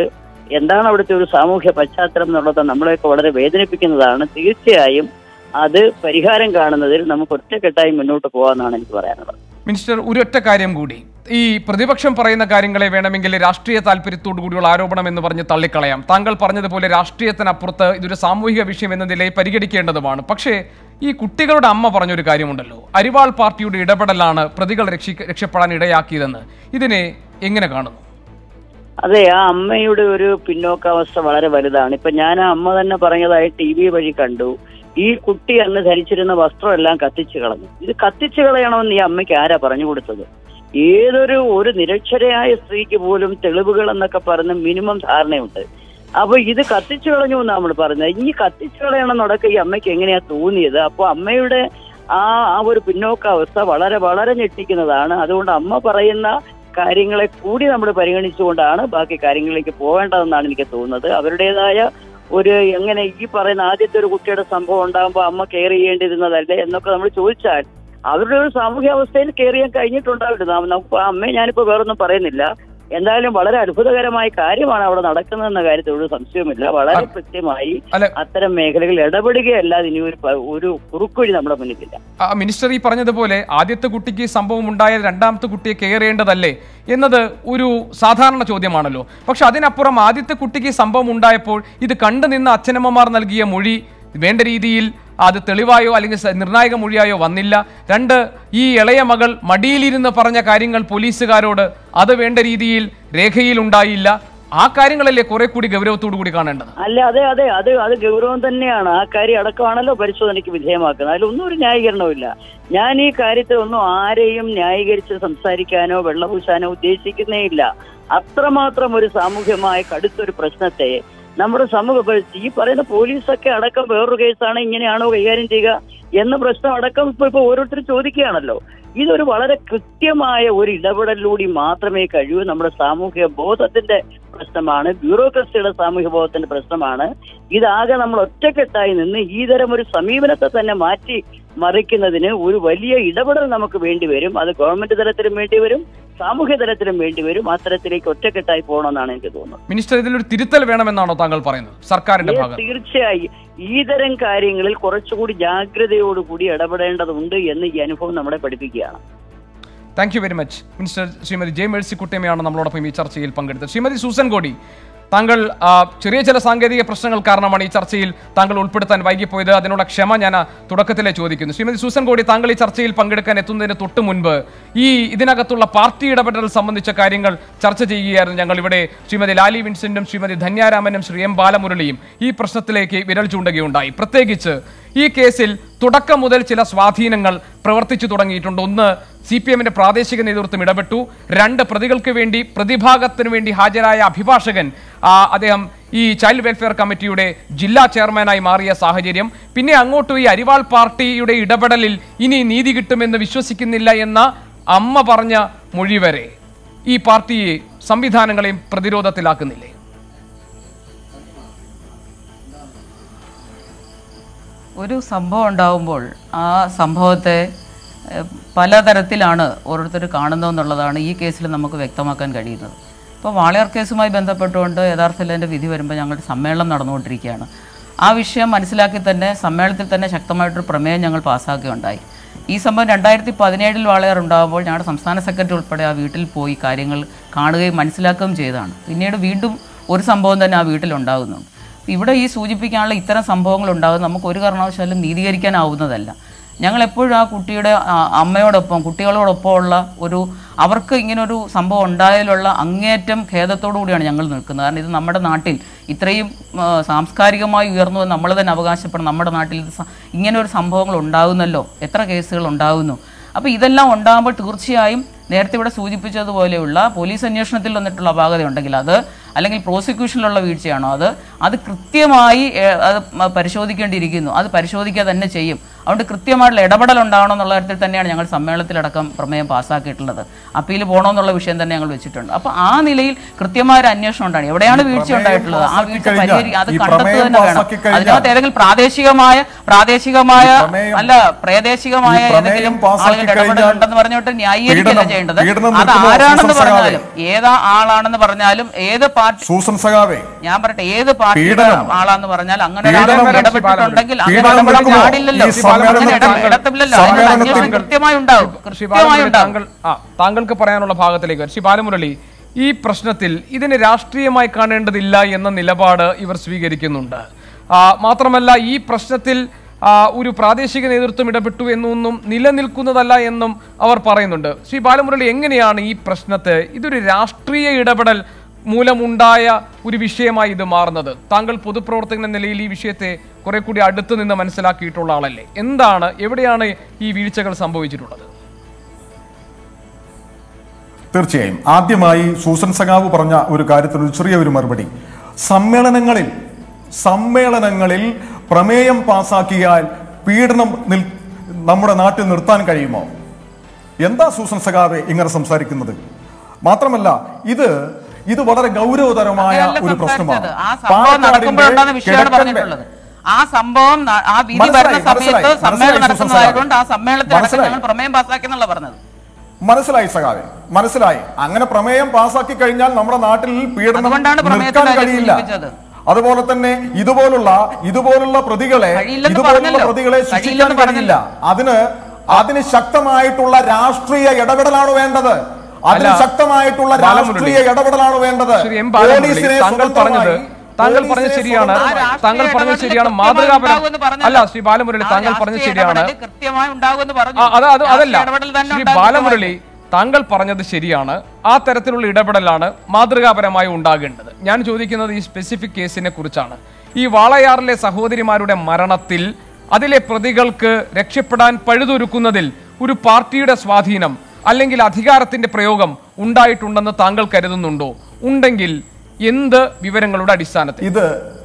എന്താണ് അവിടുത്തെ ഒരു സാമൂഹ്യ പശ്ചാത്തലം എന്നുള്ളത് നമ്മളെയൊക്കെ വളരെ വേദനിപ്പിക്കുന്നതാണ് തീർച്ചയായും അത് പരിഹാരം കാണുന്നതിൽ നമുക്ക് ഒറ്റക്കെട്ടായി മുന്നോട്ട് പോകാമെന്നാണ് എനിക്ക് പറയാനുള്ളത് മിനിസ്റ്റർ ഒരൊറ്റ കാര്യം കൂടി ഈ പ്രതിപക്ഷം പറയുന്ന കാര്യങ്ങളെ വേണമെങ്കിൽ രാഷ്ട്രീയ താല്പര്യത്തോടു കൂടിയുള്ള ആരോപണം എന്ന് പറഞ്ഞ് തള്ളിക്കളയാം താങ്കൾ പറഞ്ഞതുപോലെ രാഷ്ട്രീയത്തിനപ്പുറത്ത് ഇതൊരു സാമൂഹിക വിഷയം എന്ന നിലയിൽ പരിഗണിക്കേണ്ടതുമാണ് പക്ഷേ ഈ കുട്ടികളുടെ അമ്മ പറഞ്ഞൊരു കാര്യമുണ്ടല്ലോ അരിവാൾ പാർട്ടിയുടെ ഇടപെടലാണ് പ്രതികൾ രക്ഷി രക്ഷപ്പെടാൻ ഇടയാക്കിയതെന്ന് ഇതിനെ എങ്ങനെ കാണുന്നു അതെ ആ അമ്മയുടെ ഒരു പിന്നോക്കാവസ്ഥ വളരെ വലുതാണ് ഇപ്പൊ ഞാൻ ആ അമ്മ തന്നെ പറഞ്ഞതായി ടി വി വഴി കണ്ടു ഈ കുട്ടി അന്ന് ധരിച്ചിരുന്ന വസ്ത്രമെല്ലാം കത്തിച്ചു കളഞ്ഞു ഇത് കത്തിച്ചു കളയണമെന്ന് ഈ അമ്മയ്ക്ക് ആരാ പറഞ്ഞു കൊടുത്തത് ഏതൊരു ഒരു നിരക്ഷരയായ സ്ത്രീക്ക് പോലും തെളിവുകൾ എന്നൊക്കെ പറഞ്ഞ് മിനിമം ധാരണയുണ്ട് അപ്പൊ ഇത് കത്തിച്ചു കളഞ്ഞു എന്ന് നമ്മൾ പറഞ്ഞത് ഇനി കത്തിച്ചു കളയണം എന്നൊക്കെ ഈ അമ്മയ്ക്ക് എങ്ങനെയാ തോന്നിയത് അപ്പൊ അമ്മയുടെ ആ ആ ഒരു പിന്നോക്കാവസ്ഥ വളരെ വളരെ ഞെട്ടിക്കുന്നതാണ് അതുകൊണ്ട് അമ്മ പറയുന്ന കാര്യങ്ങളെ കൂടി നമ്മൾ പരിഗണിച്ചുകൊണ്ടാണ് ബാക്കി കാര്യങ്ങളിലേക്ക് പോകേണ്ടതെന്നാണ് എനിക്ക് തോന്നുന്നത് അവരുടേതായ ഒരു എങ്ങനെ ഈ പറയുന്ന ആദ്യത്തെ ഒരു കുട്ടിയുടെ സംഭവം ഉണ്ടാകുമ്പോൾ അമ്മ കെയർ ചെയ്യേണ്ടിയിരുന്നതല്ലേ എന്നൊക്കെ നമ്മൾ ചോദിച്ചാൽ അവരുടെ ഒരു സാമൂഹ്യാവസ്ഥയിൽ കെയർ ചെയ്യാൻ കഴിഞ്ഞിട്ടുണ്ടാവില്ല നാം- നമുക്ക് ആ അമ്മയെ ഞാനിപ്പോ വേറൊന്നും പറയുന്നില്ല എന്തായാലും വളരെ അത്ഭുതകരമായ കാര്യമാണ് അവിടെ നടക്കുന്നതെന്ന കാര്യത്തിൽ ഒരു സംശയവുമില്ല വളരെ കൃത്യമായി അല്ല അത്തരം മേഖലകളിൽ ഇടപെടുകയല്ലാതെ ഇനി ഒരു പ- ഒരു കുറുക്കുവഴി നമ്മുടെ മുന്നിലില്ല ആ, മിനിസ്റ്റർ ഈ പറഞ്ഞതുപോലെ ആദ്യത്തെ കുട്ടിക്ക് ഈ സംഭവം ഉണ്ടായാൽ രണ്ടാമത്തെ കുട്ടിയെ കെയർ ചെയ്യേണ്ടതല്ലേ എന്നത് ഒരു സാധാരണ ചോദ്യമാണല്ലോ പക്ഷെ അതിനപ്പുറം ആദ്യത്തെ കുട്ടിക്ക് ഈ സംഭവം ഉണ്ടായപ്പോൾ ഇത് കണ്ടു നിന്ന അച്ഛനമ്മമാർ നൽകിയ മൊഴി വേണ്ട രീതിയിൽ അത് തെളിവായോ അല്ലെങ്കിൽ സ- നിർണായക മൊഴിയായോ വന്നില്ല രണ്ട് ഈ ഇളയ മകൾ മടിയിലിരുന്ന് പറഞ്ഞ കാര്യങ്ങൾ പോലീസുകാരോട് അത് വേണ്ട രീതിയിൽ രേഖയിൽ ഉണ്ടായില്ല ആ കാര്യങ്ങളല്ലേ കുറെ കൂടി ഗൗരവത്തോടു കൂടി കാണേണ്ടത് അല്ല അതെ അതെ അത് അത് ഗൗരവം തന്നെയാണ് ആ കാര്യം അടക്കമാണല്ലോ പരിശോധനയ്ക്ക് വിധേയമാക്കുന്നത് അതിലൊന്നും ഒരു ന്യായീകരണമില്ല ഞാൻ ഈ കാര്യത്തിൽ ഒന്നും ആരെയും ന്യായീകരിച്ച് സംസാരിക്കാനോ വെള്ളപൂശാനോ ഉദ്ദേശിക്കുന്നേ ഇല്ല അത്രമാത്രം ഒരു സാമൂഹ്യമായ കടുത്തൊരു പ്രശ്നത്തെ നമ്മുടെ സമൂഹ ഇപ്പൊ ഈ പറയുന്ന പോലീസൊക്കെ അടക്കം വേറൊരു കേസാണ് ഇങ്ങനെയാണോ കൈകാര്യം ചെയ്യുക എന്ന പ്രശ്നം അടക്കം ഇപ്പൊ ഇപ്പൊ ഓരോരുത്തരും ചോദിക്കുകയാണല്ലോ ഇതൊരു വളരെ കൃത്യമായ ഒരു ഇടപെടലിലൂടെ മാത്രമേ കഴിയൂ നമ്മുടെ സാമൂഹിക ബോധത്തിന്റെ പ്രശ്നമാണ് ബ്യൂറോക്രസിയുടെ സാമൂഹ്യ ബോധത്തിന്റെ പ്രശ്നമാണ് ഇതാകെ നമ്മൾ ഒറ്റക്കെട്ടായി നിന്ന് ഈ തരം ഒരു സമീപനത്തെ തന്നെ മാറ്റി മറിക്കുന്നതിന് ഒരു വലിയ ഇടപെടൽ നമുക്ക് വേണ്ടി വരും അത് ഗവൺമെന്റ് തലത്തിലും വേണ്ടി വരും സാമൂഹ്യ തലത്തിലും വേണ്ടി വരും അത്തരത്തിലേക്ക് ഒറ്റക്കെട്ടായി പോകണമെന്നാണ് എനിക്ക് തോന്നുന്നത് മിനിസ്റ്റർ ഇതിലൊരു തിരുത്തൽ വേണമെന്നാണോ താങ്കൾ പറയുന്നത് സർക്കാരിന്റെ ഏ, ഭാഗത്ത് തീർച്ചയായും ഈ തരം കാര്യങ്ങളിൽ കുറച്ചുകൂടി ജാഗ്രതയോടുകൂടി ഇടപെടേണ്ടതുണ്ട് എന്ന് ഈ അനുഭവം നമ്മളെ പഠിപ്പിക്കുകയാണ് thank you very much minister Shrimati J മേഴ്സിക്കുട്ടിയമ്മയാണ് നമ്മളോടൊപ്പം ഈ ചർച്ചയിൽ പങ്കെടുത്തത് ശ്രീമതി സൂസൻ കോടി താങ്കൾ ആ, ചെറിയ ചില സാങ്കേതിക പ്രശ്നങ്ങൾ കാരണമാണ് ഈ ചർച്ചയിൽ താങ്കൾ ഉൾപ്പെടുത്താൻ വൈകിപ്പോയത് അതിനുള്ള ക്ഷമ ഞാൻ ആ തുടക്കത്തിലെ ചോദിക്കുന്നു ശ്രീമതി സൂസൻ കോടി താങ്കൾ ഈ ചർച്ചയിൽ പങ്കെടുക്കാൻ എത്തുന്നതിന് തൊട്ട് മുൻപ് ഈ ഇതിനകത്തുള്ള പാർട്ടി ഇടപെടൽ സംബന്ധിച്ച കാര്യങ്ങൾ ചർച്ച ചെയ്യുകയായിരുന്നു ഞങ്ങൾ ഇവിടെ ശ്രീമതി ലാലി വിൻസെന്റും ശ്രീമതി ധന്യാരാമനും ശ്രീ എം ബാലമുരളിയും ഈ പ്രശ്നത്തിലേക്ക് വിരൽ ചൂണ്ടുകയുണ്ടായി പ്രത്യേകിച്ച് ഈ കേസിൽ തുടക്കം മുതൽ ചില സ്വാധീനങ്ങൾ പ്രവർത്തിച്ചു തുടങ്ങിയിട്ടുണ്ട് ഒന്ന് സി പി എമ്മിന്റെ പ്രാദേശിക നേതൃത്വം ഇടപെട്ടു രണ്ട് പ്രതികൾക്ക് വേണ്ടി പ്രതിഭാഗത്തിന് വേണ്ടി ഹാജരായ അഭിഭാഷകൻ ആ, അദ്ദേഹം ഈ ചൈൽഡ് വെൽഫെയർ കമ്മിറ്റിയുടെ ജില്ലാ ചെയർമാനായി മാറിയ സാഹചര്യം പിന്നെ അങ്ങോട്ടും ഈ അരിവാൾ പാർട്ടിയുടെ ഇടപെടലിൽ ഇനി നീതി കിട്ടുമെന്ന് വിശ്വസിക്കുന്നില്ല എന്ന അമ്മ പറഞ്ഞ മൊഴി വരെ ഈ പാർട്ടിയെ സംവിധാനങ്ങളെയും പ്രതിരോധത്തിലാക്കുന്നില്ലേ ഒരു സംഭവം ഉണ്ടാകുമ്പോൾ ആ സംഭവത്തെ ഏഹ്, പലതരത്തിലാണ് ഓരോരുത്തർ കാണുന്നതെന്നുള്ളതാണ് ഈ കേസിൽ നമുക്ക് വ്യക്തമാക്കാൻ കഴിയുന്നത് ഇപ്പോൾ വാളയാർ കേസുമായി ബന്ധപ്പെട്ടുകൊണ്ട് യഥാർത്ഥത്തിൽ അതിൻ്റെ വിധി വരുമ്പോൾ ഞങ്ങളുടെ സമ്മേളനം നടന്നുകൊണ്ടിരിക്കുകയാണ് ആ വിഷയം മനസ്സിലാക്കി തന്നെ സമ്മേളനത്തിൽ തന്നെ ശക്തമായിട്ടൊരു പ്രമേയം ഞങ്ങൾ പാസ്സാക്കുകയുണ്ടായി ഈ സംഭവം രണ്ടായിരത്തി പതിനേഴിൽ വാളയാർ ഉണ്ടാകുമ്പോൾ ഞങ്ങളുടെ സംസ്ഥാന സെക്രട്ടറി ഉൾപ്പെടെ ആ വീട്ടിൽ പോയി കാര്യങ്ങൾ കാണുകയും മനസ്സിലാക്കുകയും ചെയ്തതാണ് പിന്നീട് വീണ്ടും ഒരു സംഭവം തന്നെ ആ വീട്ടിലുണ്ടാകുന്നുണ്ട് ഇവിടെ ഈ സൂചിപ്പിക്കാനുള്ള ഇത്തരം സംഭവങ്ങൾ ഉണ്ടാകും നമുക്ക് ഒരു കാരണവശാലും നീതീകരിക്കാനാവുന്നതല്ല ഞങ്ങൾ എപ്പോഴും ആ കുട്ടിയുടെ ആ, അമ്മയോടൊപ്പം കുട്ടികളോടൊപ്പം ഉള്ള ഒരു അവർക്ക് ഇങ്ങനൊരു സംഭവം ഉണ്ടായതിലുള്ള അങ്ങേയറ്റം ഖേദത്തോടു കൂടിയാണ് ഞങ്ങൾ നിൽക്കുന്നത് കാരണം ഇത് നമ്മുടെ നാട്ടിൽ ഇത്രയും ആ, സാംസ്കാരികമായി ഉയർന്നു എന്ന് നമ്മൾ തന്നെ അവകാശപ്പെടും നമ്മുടെ നാട്ടിൽ ഇത് സ- ഇങ്ങനെ ഒരു സംഭവങ്ങൾ ഉണ്ടാകുന്നല്ലോ എത്ര കേസുകൾ ഉണ്ടാകുന്നു അപ്പോൾ ഇതെല്ലാം ഉണ്ടാകുമ്പോൾ തീർച്ചയായും നേരത്തെ ഇവിടെ സൂചിപ്പിച്ചതുപോലെയുള്ള പോലീസ് അന്വേഷണത്തിൽ വന്നിട്ടുള്ള അപാകത ഉണ്ടെങ്കിൽ അത് അല്ലെങ്കിൽ പ്രോസിക്യൂഷനിലുള്ള വീഴ്ചയാണോ അത് അത് കൃത്യമായി ഏ, അത് മ- പരിശോധിക്കേണ്ടിയിരിക്കുന്നു അത് പരിശോധിക്കുക തന്നെ ചെയ്യും അതുകൊണ്ട് കൃത്യമായിട്ടുള്ള ഇടപെടൽ ഉണ്ടാവണം എന്നുള്ള കാര്യത്തിൽ തന്നെയാണ് ഞങ്ങൾ സമ്മേളനത്തിലടക്കം പ്രമേയം പാസ്സാക്കിയിട്ടുള്ളത് അപ്പീൽ പോകണമെന്നുള്ള വിഷയം തന്നെ ഞങ്ങൾ വെച്ചിട്ടുണ്ട് അപ്പോൾ ആ നിലയിൽ കൃത്യമായ ഒരു അന്വേഷണം ഉണ്ടാണ് എവിടെയാണ് വീഴ്ച പ്രമേയം ഉണ്ടായിട്ടുള്ളത് ആ വീഴ്ച പാസ്സാക്കി പരിഹരി അത് കഴിഞ്ഞാൽ, ഈ കണ്ടെത്തുക പ്രമേയം തന്നെ വേണം പാസ്സാക്കി കഴിഞ്ഞാൽ, അതിനകത്ത് ഏതെങ്കിലും പ്രാദേശികമായ പ്രാദേശികമായ ഈ പ്രമേയം- അല്ല പ്രാദേശികമായ ഈ പ്രമേയം ഏതെങ്കിലും പാസ്സാക്കി ആളുകളുടെ ഇടപെടൽ കഴിഞ്ഞാൽ ഉണ്ടെന്ന് പറഞ്ഞിട്ട് ന്യായീകരിക്കല്ല പീഡനം- ചെയ്യേണ്ടത് പീഡനം അത് നിൽക്കുമോ ആരാണെന്ന് സൂസൻ സഖാവേ? പറഞ്ഞാലും ഏതാ ആളാണെന്ന് പറഞ്ഞാലും ഏത് പാർട്ടി സൂസൻ സഖാവേ ഞാൻ പറയട്ടെ ഏത് പാർട്ടിയുടെ പീഡനം- ആളാന്ന് പറഞ്ഞാൽ അങ്ങനെ പീഡനം- ഒരാൾ ഇടപെട്ടിട്ടുണ്ടെങ്കിൽ അങ്ങനെ പീഡനം ഇടപെടാൻ നടക്കുമോ? പാടില്ലല്ലോ ഈ സമ്മേളനത്തിൽ- അങ്ങനെ ഇട- ഇടപെടില്ലല്ലോ അതിനുള്ള സമ്മേളനത്തിൽ- അന്വേഷണം കൃത്യമായി ഉണ്ടാവും ശ്രീ കൃത്യമായി ബാലമുരളി ഉണ്ടാവും താങ്കൾ ആ താങ്കൾക്ക് പറയാനുള്ള ഭാഗത്തിലേക്ക് വരാം. ശ്രീ ബാലമുരളി ഈ പ്രശ്നത്തിൽ ഇതിനെ രാഷ്ട്രീയമായി കാണേണ്ടതില്ല എന്ന നിലപാട് ഇവർ സ്വീകരിക്കുന്നുണ്ട് ആ, മാത്രമല്ല ഈ പ്രശ്നത്തിൽ ആ, ഒരു പ്രാദേശിക നേതൃത്വം ഇടപെട്ടു എന്നൊന്നും നിലനിൽക്കുന്നതല്ല എന്നും അവർ പറയുന്നുണ്ട് ശ്രീ ബാലമുരളി എങ്ങനെയാണ് ഈ പ്രശ്നത്തെ ഇതൊരു രാഷ്ട്രീയ ഇടപെടൽ മൂലമുണ്ടായ ഒരു വിഷയമായി ഇത് മാറുന്നത് താങ്കൾ പൊതുപ്രവർത്തകൻ എന്ന നിലയിൽ ഈ വിഷയത്തെ കുറെ കൂടി അടുത്ത് നിന്ന് മനസ്സിലാക്കിയിട്ടുള്ള ആളല്ലേ എന്താണ് എവിടെയാണ് ഈ വീഴ്ചകൾ സംഭവിച്ചിട്ടുള്ളത് തീർച്ചയായും ആദ്യമായി സൂസൻ സഖാവ് പറഞ്ഞ ഒരു കാര്യത്തിൽ ഒരു ചെറിയ ഒരു മറുപടി സമ്മേളനങ്ങളിൽ സമ്മേളനങ്ങളിൽ പ്രമേയം പാസാക്കിയാൽ പീഡനം നിൽ നമ്മുടെ നാട്ടിൽ നിർത്താൻ കഴിയുമോ എന്താ സൂസൻ സഖാവെ ഇങ്ങനെ സംസാരിക്കുന്നത് മാത്രമല്ല ഇത് ഇത് വളരെ ഗൗരവതരമായ അങ്ങനെയല്ല ഒരു പ്രശ്നമാണ് സംസാരിച്ചത്. ആ സംഭവം നടക്കുമ്പോഴുണ്ടാകുന്ന വിഷയമാണ് കിഴക്കൻ പറഞ്ഞിട്ടുള്ളത് ആ സംഭവം ന- ആ വിധി മനസ്സിലായി, വരുന്ന സമയത്ത് മനസ്സിലായി, സമ്മേളനം മനസ്സിലായി, നടക്കുന്നതായതുകൊണ്ട് ആ സമ്മേളനത്തിൽ അടക്കം മനസ്സിലായി. ഞങ്ങൾ പ്രമേയം പാസ്സാക്കിയെന്നുള്ള പറഞ്ഞത് മനസ്സിലായി സഖാവെ മനസ്സിലായി അങ്ങനെ പ്രമേയം പാസാക്കി കഴിഞ്ഞാൽ നമ്മുടെ നാട്ടിൽ പീഡനം അതുകൊണ്ടാണ് പ്രമേയത്തിൽ നിർത്താൻ കാര്യം കഴിയില്ല സൂചിപ്പിച്ചത്. അതുപോലെ തന്നെ ഇതുപോലുള്ള ഇതുപോലുള്ള പ്രതികളെ കഴിയില്ലെന്ന് ഇതുപോലുള്ള പറഞ്ഞല്ലോ. പ്രതികളെ ശിക്ഷിക്കാൻ കഴിയില്ലെന്ന് കഴിയില്ല അതിന് അതിന് ശക്തമായിട്ടുള്ള രാഷ്ട്രീയ ഇടപെടലാണ് വേണ്ടത് അതിന് അല്ല, ശക്തമായിട്ടുള്ള ബാലമുരളി. രാഷ്ട്രീയ ഇടപെടലാണ് വേണ്ടത് ശ്രീ എം ബാലമുരളി പോലീസിനെ താങ്കൾ പറഞ്ഞത് സ്വതന്ത്രമായി- താങ്കൾ പറഞ്ഞത് പോലീസിനെ ശരിയാണ് സ്വതന്ത്രമായി- താങ്കൾ പറഞ്ഞത് രാഷ്ട്രീയ ശരിയാണ് ഇടപെടൽ മാതൃകാപരം കൃത്യമായി ഉണ്ടാകുമെന്ന് അല്ല ശ്രീ ബാലമുരളി ആ താങ്കൾ പറഞ്ഞത് രാഷ്ട്രീയ ശരിയാണ് ഇടപെടൽ കൃത്യമായി ഉണ്ടാകുമെന്ന് പറഞ്ഞു ആ, അത് അത് അതല്ല രാഷ്ട്രീയ ഇടപെടൽ തന്നെ ശ്രീ ഉണ്ടാകും ബാലമുരളി താങ്കൾ പറഞ്ഞത് ശരിയാണ് ആ തരത്തിലുള്ള ഇടപെടലാണ് മാതൃകാപരമായി ഉണ്ടാകേണ്ടത് ഞാൻ ചോദിക്കുന്നത് ഈ സ്പെസിഫിക് കേസിനെ കുറിച്ചാണ് ഈ വാളയാറിലെ സഹോദരിമാരുടെ മരണത്തിൽ അതിലെ പ്രതികൾക്ക് രക്ഷപ്പെടാൻ പഴുതൊരുക്കുന്നതിൽ ഒരു പാർട്ടിയുടെ സ്വാധീനം അല്ലെങ്കിൽ അധികാരത്തിന്റെ പ്രയോഗം ഉണ്ടായിട്ടുണ്ടെന്ന് താങ്കൾ കരുതുന്നുണ്ടോ ഉണ്ടെങ്കിൽ എന്ത് വിവരങ്ങളുടെ അടിസ്ഥാനത്തിൽ ഇത്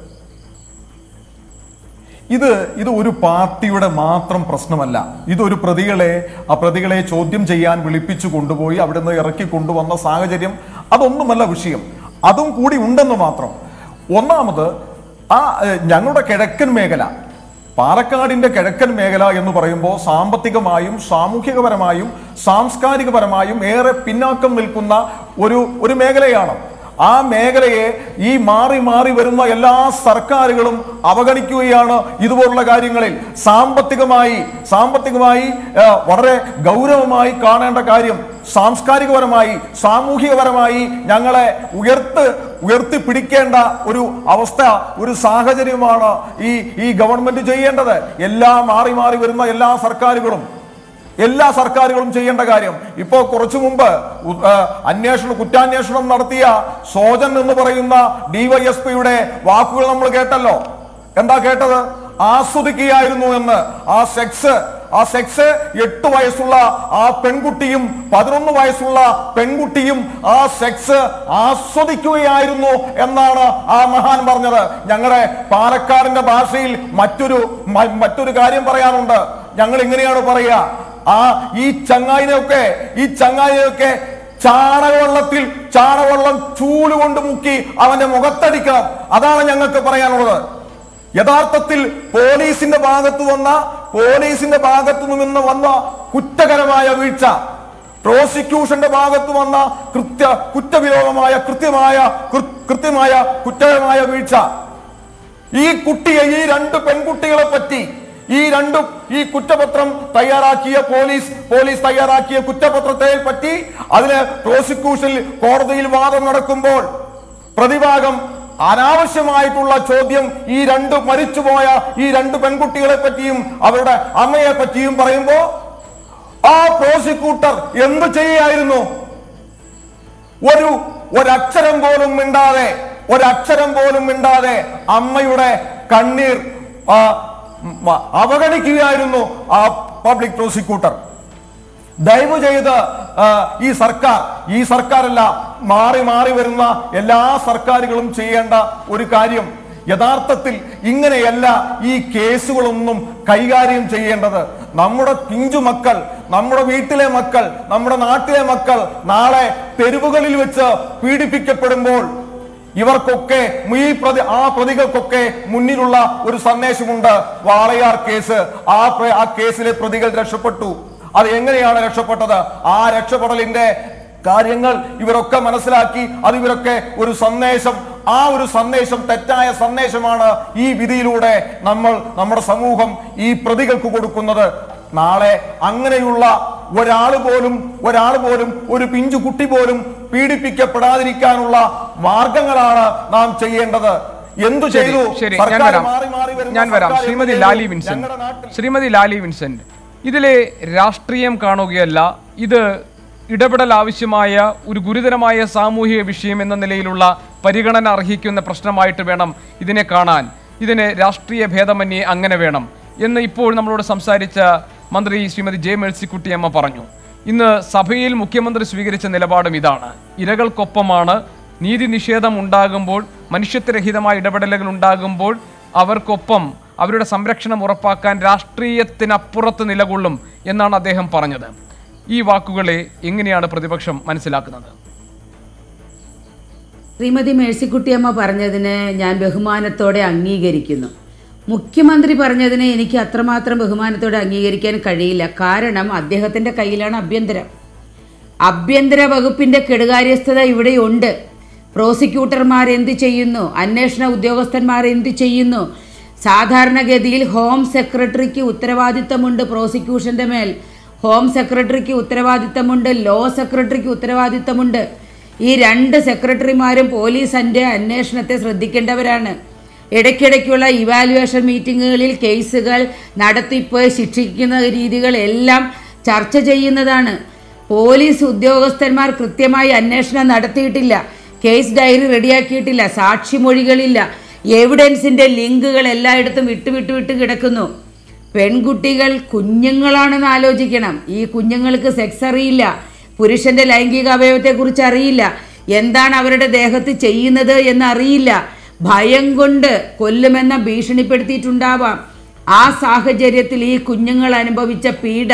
ഇത് ഇത് ഒരു പാർട്ടിയുടെ മാത്രം പ്രശ്നമല്ല ഇതൊരു പ്രതികളെ ആ പ്രതികളെ ചോദ്യം ചെയ്യാൻ വിളിപ്പിച്ചു കൊണ്ടുപോയി അവിടെ നിന്ന് ഇറക്കി കൊണ്ടുവന്ന സാഹചര്യം അതൊന്നുമല്ല വിഷയം അതും കൂടി ഉണ്ടെന്ന് മാത്രം ഒന്നാമത് ആ ഏഹ്, ഞങ്ങളുടെ കിഴക്കൻ മേഖല പാലക്കാടിന്റെ കിഴക്കൻ മേഖല എന്ന് പറയുമ്പോൾ സാമ്പത്തികമായും സാമൂഹികപരമായും സാംസ്കാരികപരമായും ഏറെ പിന്നാക്കം നിൽക്കുന്ന ഒരു ഒരു മേഖലയാണ് ആ മേഖലയെ ഈ മാറി മാറി വരുന്ന എല്ലാ സർക്കാരുകളും അവഗണിക്കുകയാണ് ഇതുപോലുള്ള കാര്യങ്ങളിൽ സാമ്പത്തികമായി സാമ്പത്തികമായി ആ, വളരെ ഗൗരവമായി കാണേണ്ട കാര്യം സാംസ്കാരികപരമായി സാമൂഹികപരമായി ഞങ്ങളെ ഉയർത്ത് ഉയർത്തിപ്പിടിക്കേണ്ട ഒരു അവസ്ഥ ഒരു സാഹചര്യമാണ് ഈ ഈ ഗവൺമെന്റ് ചെയ്യേണ്ടത് എല്ലാ മാറി മാറി വരുന്ന എല്ലാ സർക്കാരുകളും എല്ലാ സർക്കാരുകളും ചെയ്യേണ്ട കാര്യം ഇപ്പോ കുറച്ചു മുമ്പ് ഉ- ആ, അന്വേഷണം കുറ്റാന്വേഷണം നടത്തിയ സോജൻ എന്ന് പറയുന്ന ഡിവൈഎസ്പിയുടെ വാക്കുകൾ നമ്മൾ കേട്ടല്ലോ എന്താ കേട്ടത് ആസ്വദിക്കുകയായിരുന്നു എന്ന് ആ സെക്സ് ആ സെക്സ് എട്ട് വയസ്സുള്ള ആ പെൺകുട്ടിയും പതിനൊന്ന് വയസ്സുള്ള പെൺകുട്ടിയും ആ സെക്സ് ആസ്വദിക്കുകയായിരുന്നു എന്നാണ് ആ മഹാൻ പറഞ്ഞത് ഞങ്ങളുടെ പാലക്കാടിന്റെ ഭാഷയിൽ മറ്റൊരു മ- മറ്റൊരു കാര്യം പറയാനുണ്ട് ഞങ്ങൾ ഇങ്ങനെയാണ് പറയുക ആ ഈ ചങ്ങായിനെയൊക്കെ ഈ ചങ്ങായിനെയൊക്കെ ചാണകവെള്ളത്തിൽ ചാണകവെള്ളം ചൂലുകൊണ്ട് മുക്കി അവന്റെ മുഖത്തടിക്കണം അതാണ് ഞങ്ങൾക്ക് പറയാനുള്ളത് യഥാർത്ഥത്തിൽ പോലീസിന്റെ ഭാഗത്ത് വന്ന പോലീസിന്റെ ഭാഗത്ത് നിന്ന് വന്ന കുറ്റകരമായ വീഴ്ച പ്രോസിക്യൂഷന്റെ ഭാഗത്ത് വന്ന കൃത്യ കുറ്റവിരോധമായ കൃത്യമായ കൃ- കൃത്യമായ കുറ്റകരമായ വീഴ്ച ഈ കുട്ടിയെ ഈ രണ്ട് പെൺകുട്ടികളെ പറ്റി ഈ രണ്ടും ഈ കുറ്റപത്രം തയ്യാറാക്കിയ പോലീസ് പോലീസ് തയ്യാറാക്കിയ കുറ്റപത്രത്തെ പറ്റി അതിന് പ്രോസിക്യൂഷനിൽ കോടതിയിൽ വാദം നടക്കുമ്പോൾ പ്രതിഭാഗം അനാവശ്യമായിട്ടുള്ള ചോദ്യം ഈ രണ്ട് മരിച്ചുപോയ ഈ രണ്ട് പെൺകുട്ടികളെ പറ്റിയും അവരുടെ അമ്മയെ പറ്റിയും പറയുമ്പോ ആ പ്രോസിക്യൂട്ടർ എന്ത് ചെയ്യായിരുന്നു ഒരു ഒരക്ഷരം പോലും മിണ്ടാതെ ഒരക്ഷരം പോലും മിണ്ടാതെ അമ്മയുടെ കണ്ണീർ ആ, മ- അവഗണിക്കുകയായിരുന്നു ആ പബ്ലിക് പ്രോസിക്യൂട്ടർ ദയവ് ചെയ്ത് ആ, ഈ സർക്കാർ ഈ സർക്കാരല്ല മാറി മാറി വരുന്ന എല്ലാ സർക്കാരുകളും ചെയ്യേണ്ട ഒരു കാര്യം യഥാർത്ഥത്തിൽ ഇങ്ങനെയല്ല ഈ കേസുകളൊന്നും കൈകാര്യം ചെയ്യേണ്ടത് നമ്മുടെ പിഞ്ചു മക്കൾ നമ്മുടെ വീട്ടിലെ മക്കൾ നമ്മുടെ നാട്ടിലെ മക്കൾ നാളെ തെരുവുകളിൽ വെച്ച് പീഡിപ്പിക്കപ്പെടുമ്പോൾ ഇവർക്കൊക്കെ ഈ പ്രതി ആ പ്രതികൾക്കൊക്കെ മുന്നിലുള്ള ഒരു സന്ദേശമുണ്ട് വാളയാർ കേസ് ആ പ്ര- ആ കേസിലെ പ്രതികൾ രക്ഷപ്പെട്ടു അത് എങ്ങനെയാണ് രക്ഷപ്പെട്ടത് ആ രക്ഷപ്പെടലിന്റെ കാര്യങ്ങൾ ഇവരൊക്കെ മനസ്സിലാക്കി അത് ഇവരൊക്കെ ഒരു സന്ദേശം ആ ഒരു സന്ദേശം തെറ്റായ സന്ദേശമാണ് ഈ വിധിയിലൂടെ നമ്മൾ നമ്മുടെ സമൂഹം ഈ പ്രതികൾക്ക് കൊടുക്കുന്നത് നാളെ അങ്ങനെയുള്ള ഒരാൾ പോലും ഒരാൾ പോലും ഒരു പിഞ്ചു കുട്ടി പോലും പീഡിപ്പിക്കപ്പെടാതിരിക്കാനുള്ള മാർഗങ്ങളാണ് നാം ചെയ്യേണ്ടത് എന്തു ശരി ചെയ്തു ശരി ഞാൻ സർക്കാർ വരാം മാറി മാറി വരുന്ന ഞാൻ വരാം സർക്കാർ എന്ത് ശ്രീമതി ചെയ്തു? ലാലി വിൻസെന്റ് ഞങ്ങളുടെ നാട്ടിൽ ശ്രീമതി ലാലി വിൻസെന്റ് ഇതിലെ രാഷ്ട്രീയം കാണുകയല്ല ഇത് ഇടപെടൽ ആവശ്യമായ ഒരു ഗുരുതരമായ സാമൂഹിക വിഷയം എന്ന നിലയിലുള്ള പരിഗണന അർഹിക്കുന്ന പ്രശ്നമായിട്ട് വേണം ഇതിനെ കാണാൻ ഇതിന് രാഷ്ട്രീയ ഭേദമന്യേ അങ്ങനെ വേണം എന്ന് ഇപ്പോൾ നമ്മളോട് സംസാരിച്ച മന്ത്രി ശ്രീമതി ജെ മേഴ്സിക്കുട്ടിയമ്മ പറഞ്ഞു ഇന്ന് സഭയിൽ മുഖ്യമന്ത്രി സ്വീകരിച്ച നിലപാടും ഇതാണ് ഇരകൾക്കൊപ്പമാണ് നീതി നിഷേധം ഉണ്ടാകുമ്പോൾ മനുഷ്യത്വരഹിതമായ ഇടപെടലുകൾ ഉണ്ടാകുമ്പോൾ അവർക്കൊപ്പം അവരുടെ സംരക്ഷണം ഉറപ്പാക്കാൻ രാഷ്ട്രീയത്തിനപ്പുറത്ത് നിലകൊള്ളും എന്നാണ് അദ്ദേഹം പറഞ്ഞത് ഈ വാക്കുകളെ എങ്ങനെയാണ് പ്രതിപക്ഷം മനസ്സിലാക്കുന്നത് ശ്രീമതി മേഴ്സിക്കുട്ടിയമ്മ പറഞ്ഞതിനെ ഞാൻ ബഹുമാനത്തോടെ അംഗീകരിക്കുന്നു മുഖ്യമന്ത്രി പറഞ്ഞതിനെ എനിക്ക് അത്രമാത്രം ബഹുമാനത്തോടെ അംഗീകരിക്കാൻ കഴിയില്ല കാരണം അദ്ദേഹത്തിൻ്റെ കയ്യിലാണ് ആഭ്യന്തരം ആഭ്യന്തര വകുപ്പിന്റെ കെടുകാര്യസ്ഥത ഇവിടെയുണ്ട് പ്രോസിക്യൂട്ടർമാർ എന്ത് ചെയ്യുന്നു അന്വേഷണ ഉദ്യോഗസ്ഥന്മാർ എന്ത് ചെയ്യുന്നു സാധാരണഗതിയിൽ ഹോം സെക്രട്ടറിക്ക് ഉത്തരവാദിത്തമുണ്ട് പ്രോസിക്യൂഷന്റെ മേൽ ഹോം സെക്രട്ടറിക്ക് ഉത്തരവാദിത്തമുണ്ട് ലോ സെക്രട്ടറിക്ക് ഉത്തരവാദിത്തമുണ്ട് ഈ രണ്ട് സെക്രട്ടറിമാരും പോലീസിന്റെ അന്വേഷണത്തെ ശ്രദ്ധിക്കേണ്ടവരാണ് ഇടയ്ക്കിടയ്ക്കുള്ള ഇവാലുവേഷൻ മീറ്റിങ്ങുകളിൽ കേസുകൾ നടത്തിപ്പ് ശിക്ഷിക്കുന്ന രീതികൾ എല്ലാം ചർച്ച ചെയ്യുന്നതാണ് പോലീസ് ഉദ്യോഗസ്ഥന്മാർ കൃത്യമായി അന്വേഷണം നടത്തിയിട്ടില്ല കേസ് ഡയറി റെഡിയാക്കിയിട്ടില്ല സാക്ഷിമൊഴികളില്ല എവിഡൻസിന്റെ ലിങ്കുകൾ എല്ലായിടത്തും വിട്ടു വിട്ടു വിട്ട് കിടക്കുന്നു പെൺകുട്ടികൾ കുഞ്ഞുങ്ങളാണെന്ന് ആലോചിക്കണം ഈ കുഞ്ഞുങ്ങൾക്ക് സെക്സ് അറിയില്ല പുരുഷന്റെ ലൈംഗിക അവയവത്തെക്കുറിച്ച് അറിയില്ല എന്താണ് അവരുടെ ദേഹത്ത് ചെയ്യുന്നത് എന്ന് അറിയില്ല ഭയം കൊണ്ട് കൊല്ലുമെന്ന ഭീഷണിപ്പെടുത്തിയിട്ടുണ്ടാവാം ആ സാഹചര്യത്തിൽ ഈ കുഞ്ഞുങ്ങൾ അനുഭവിച്ച പീഡ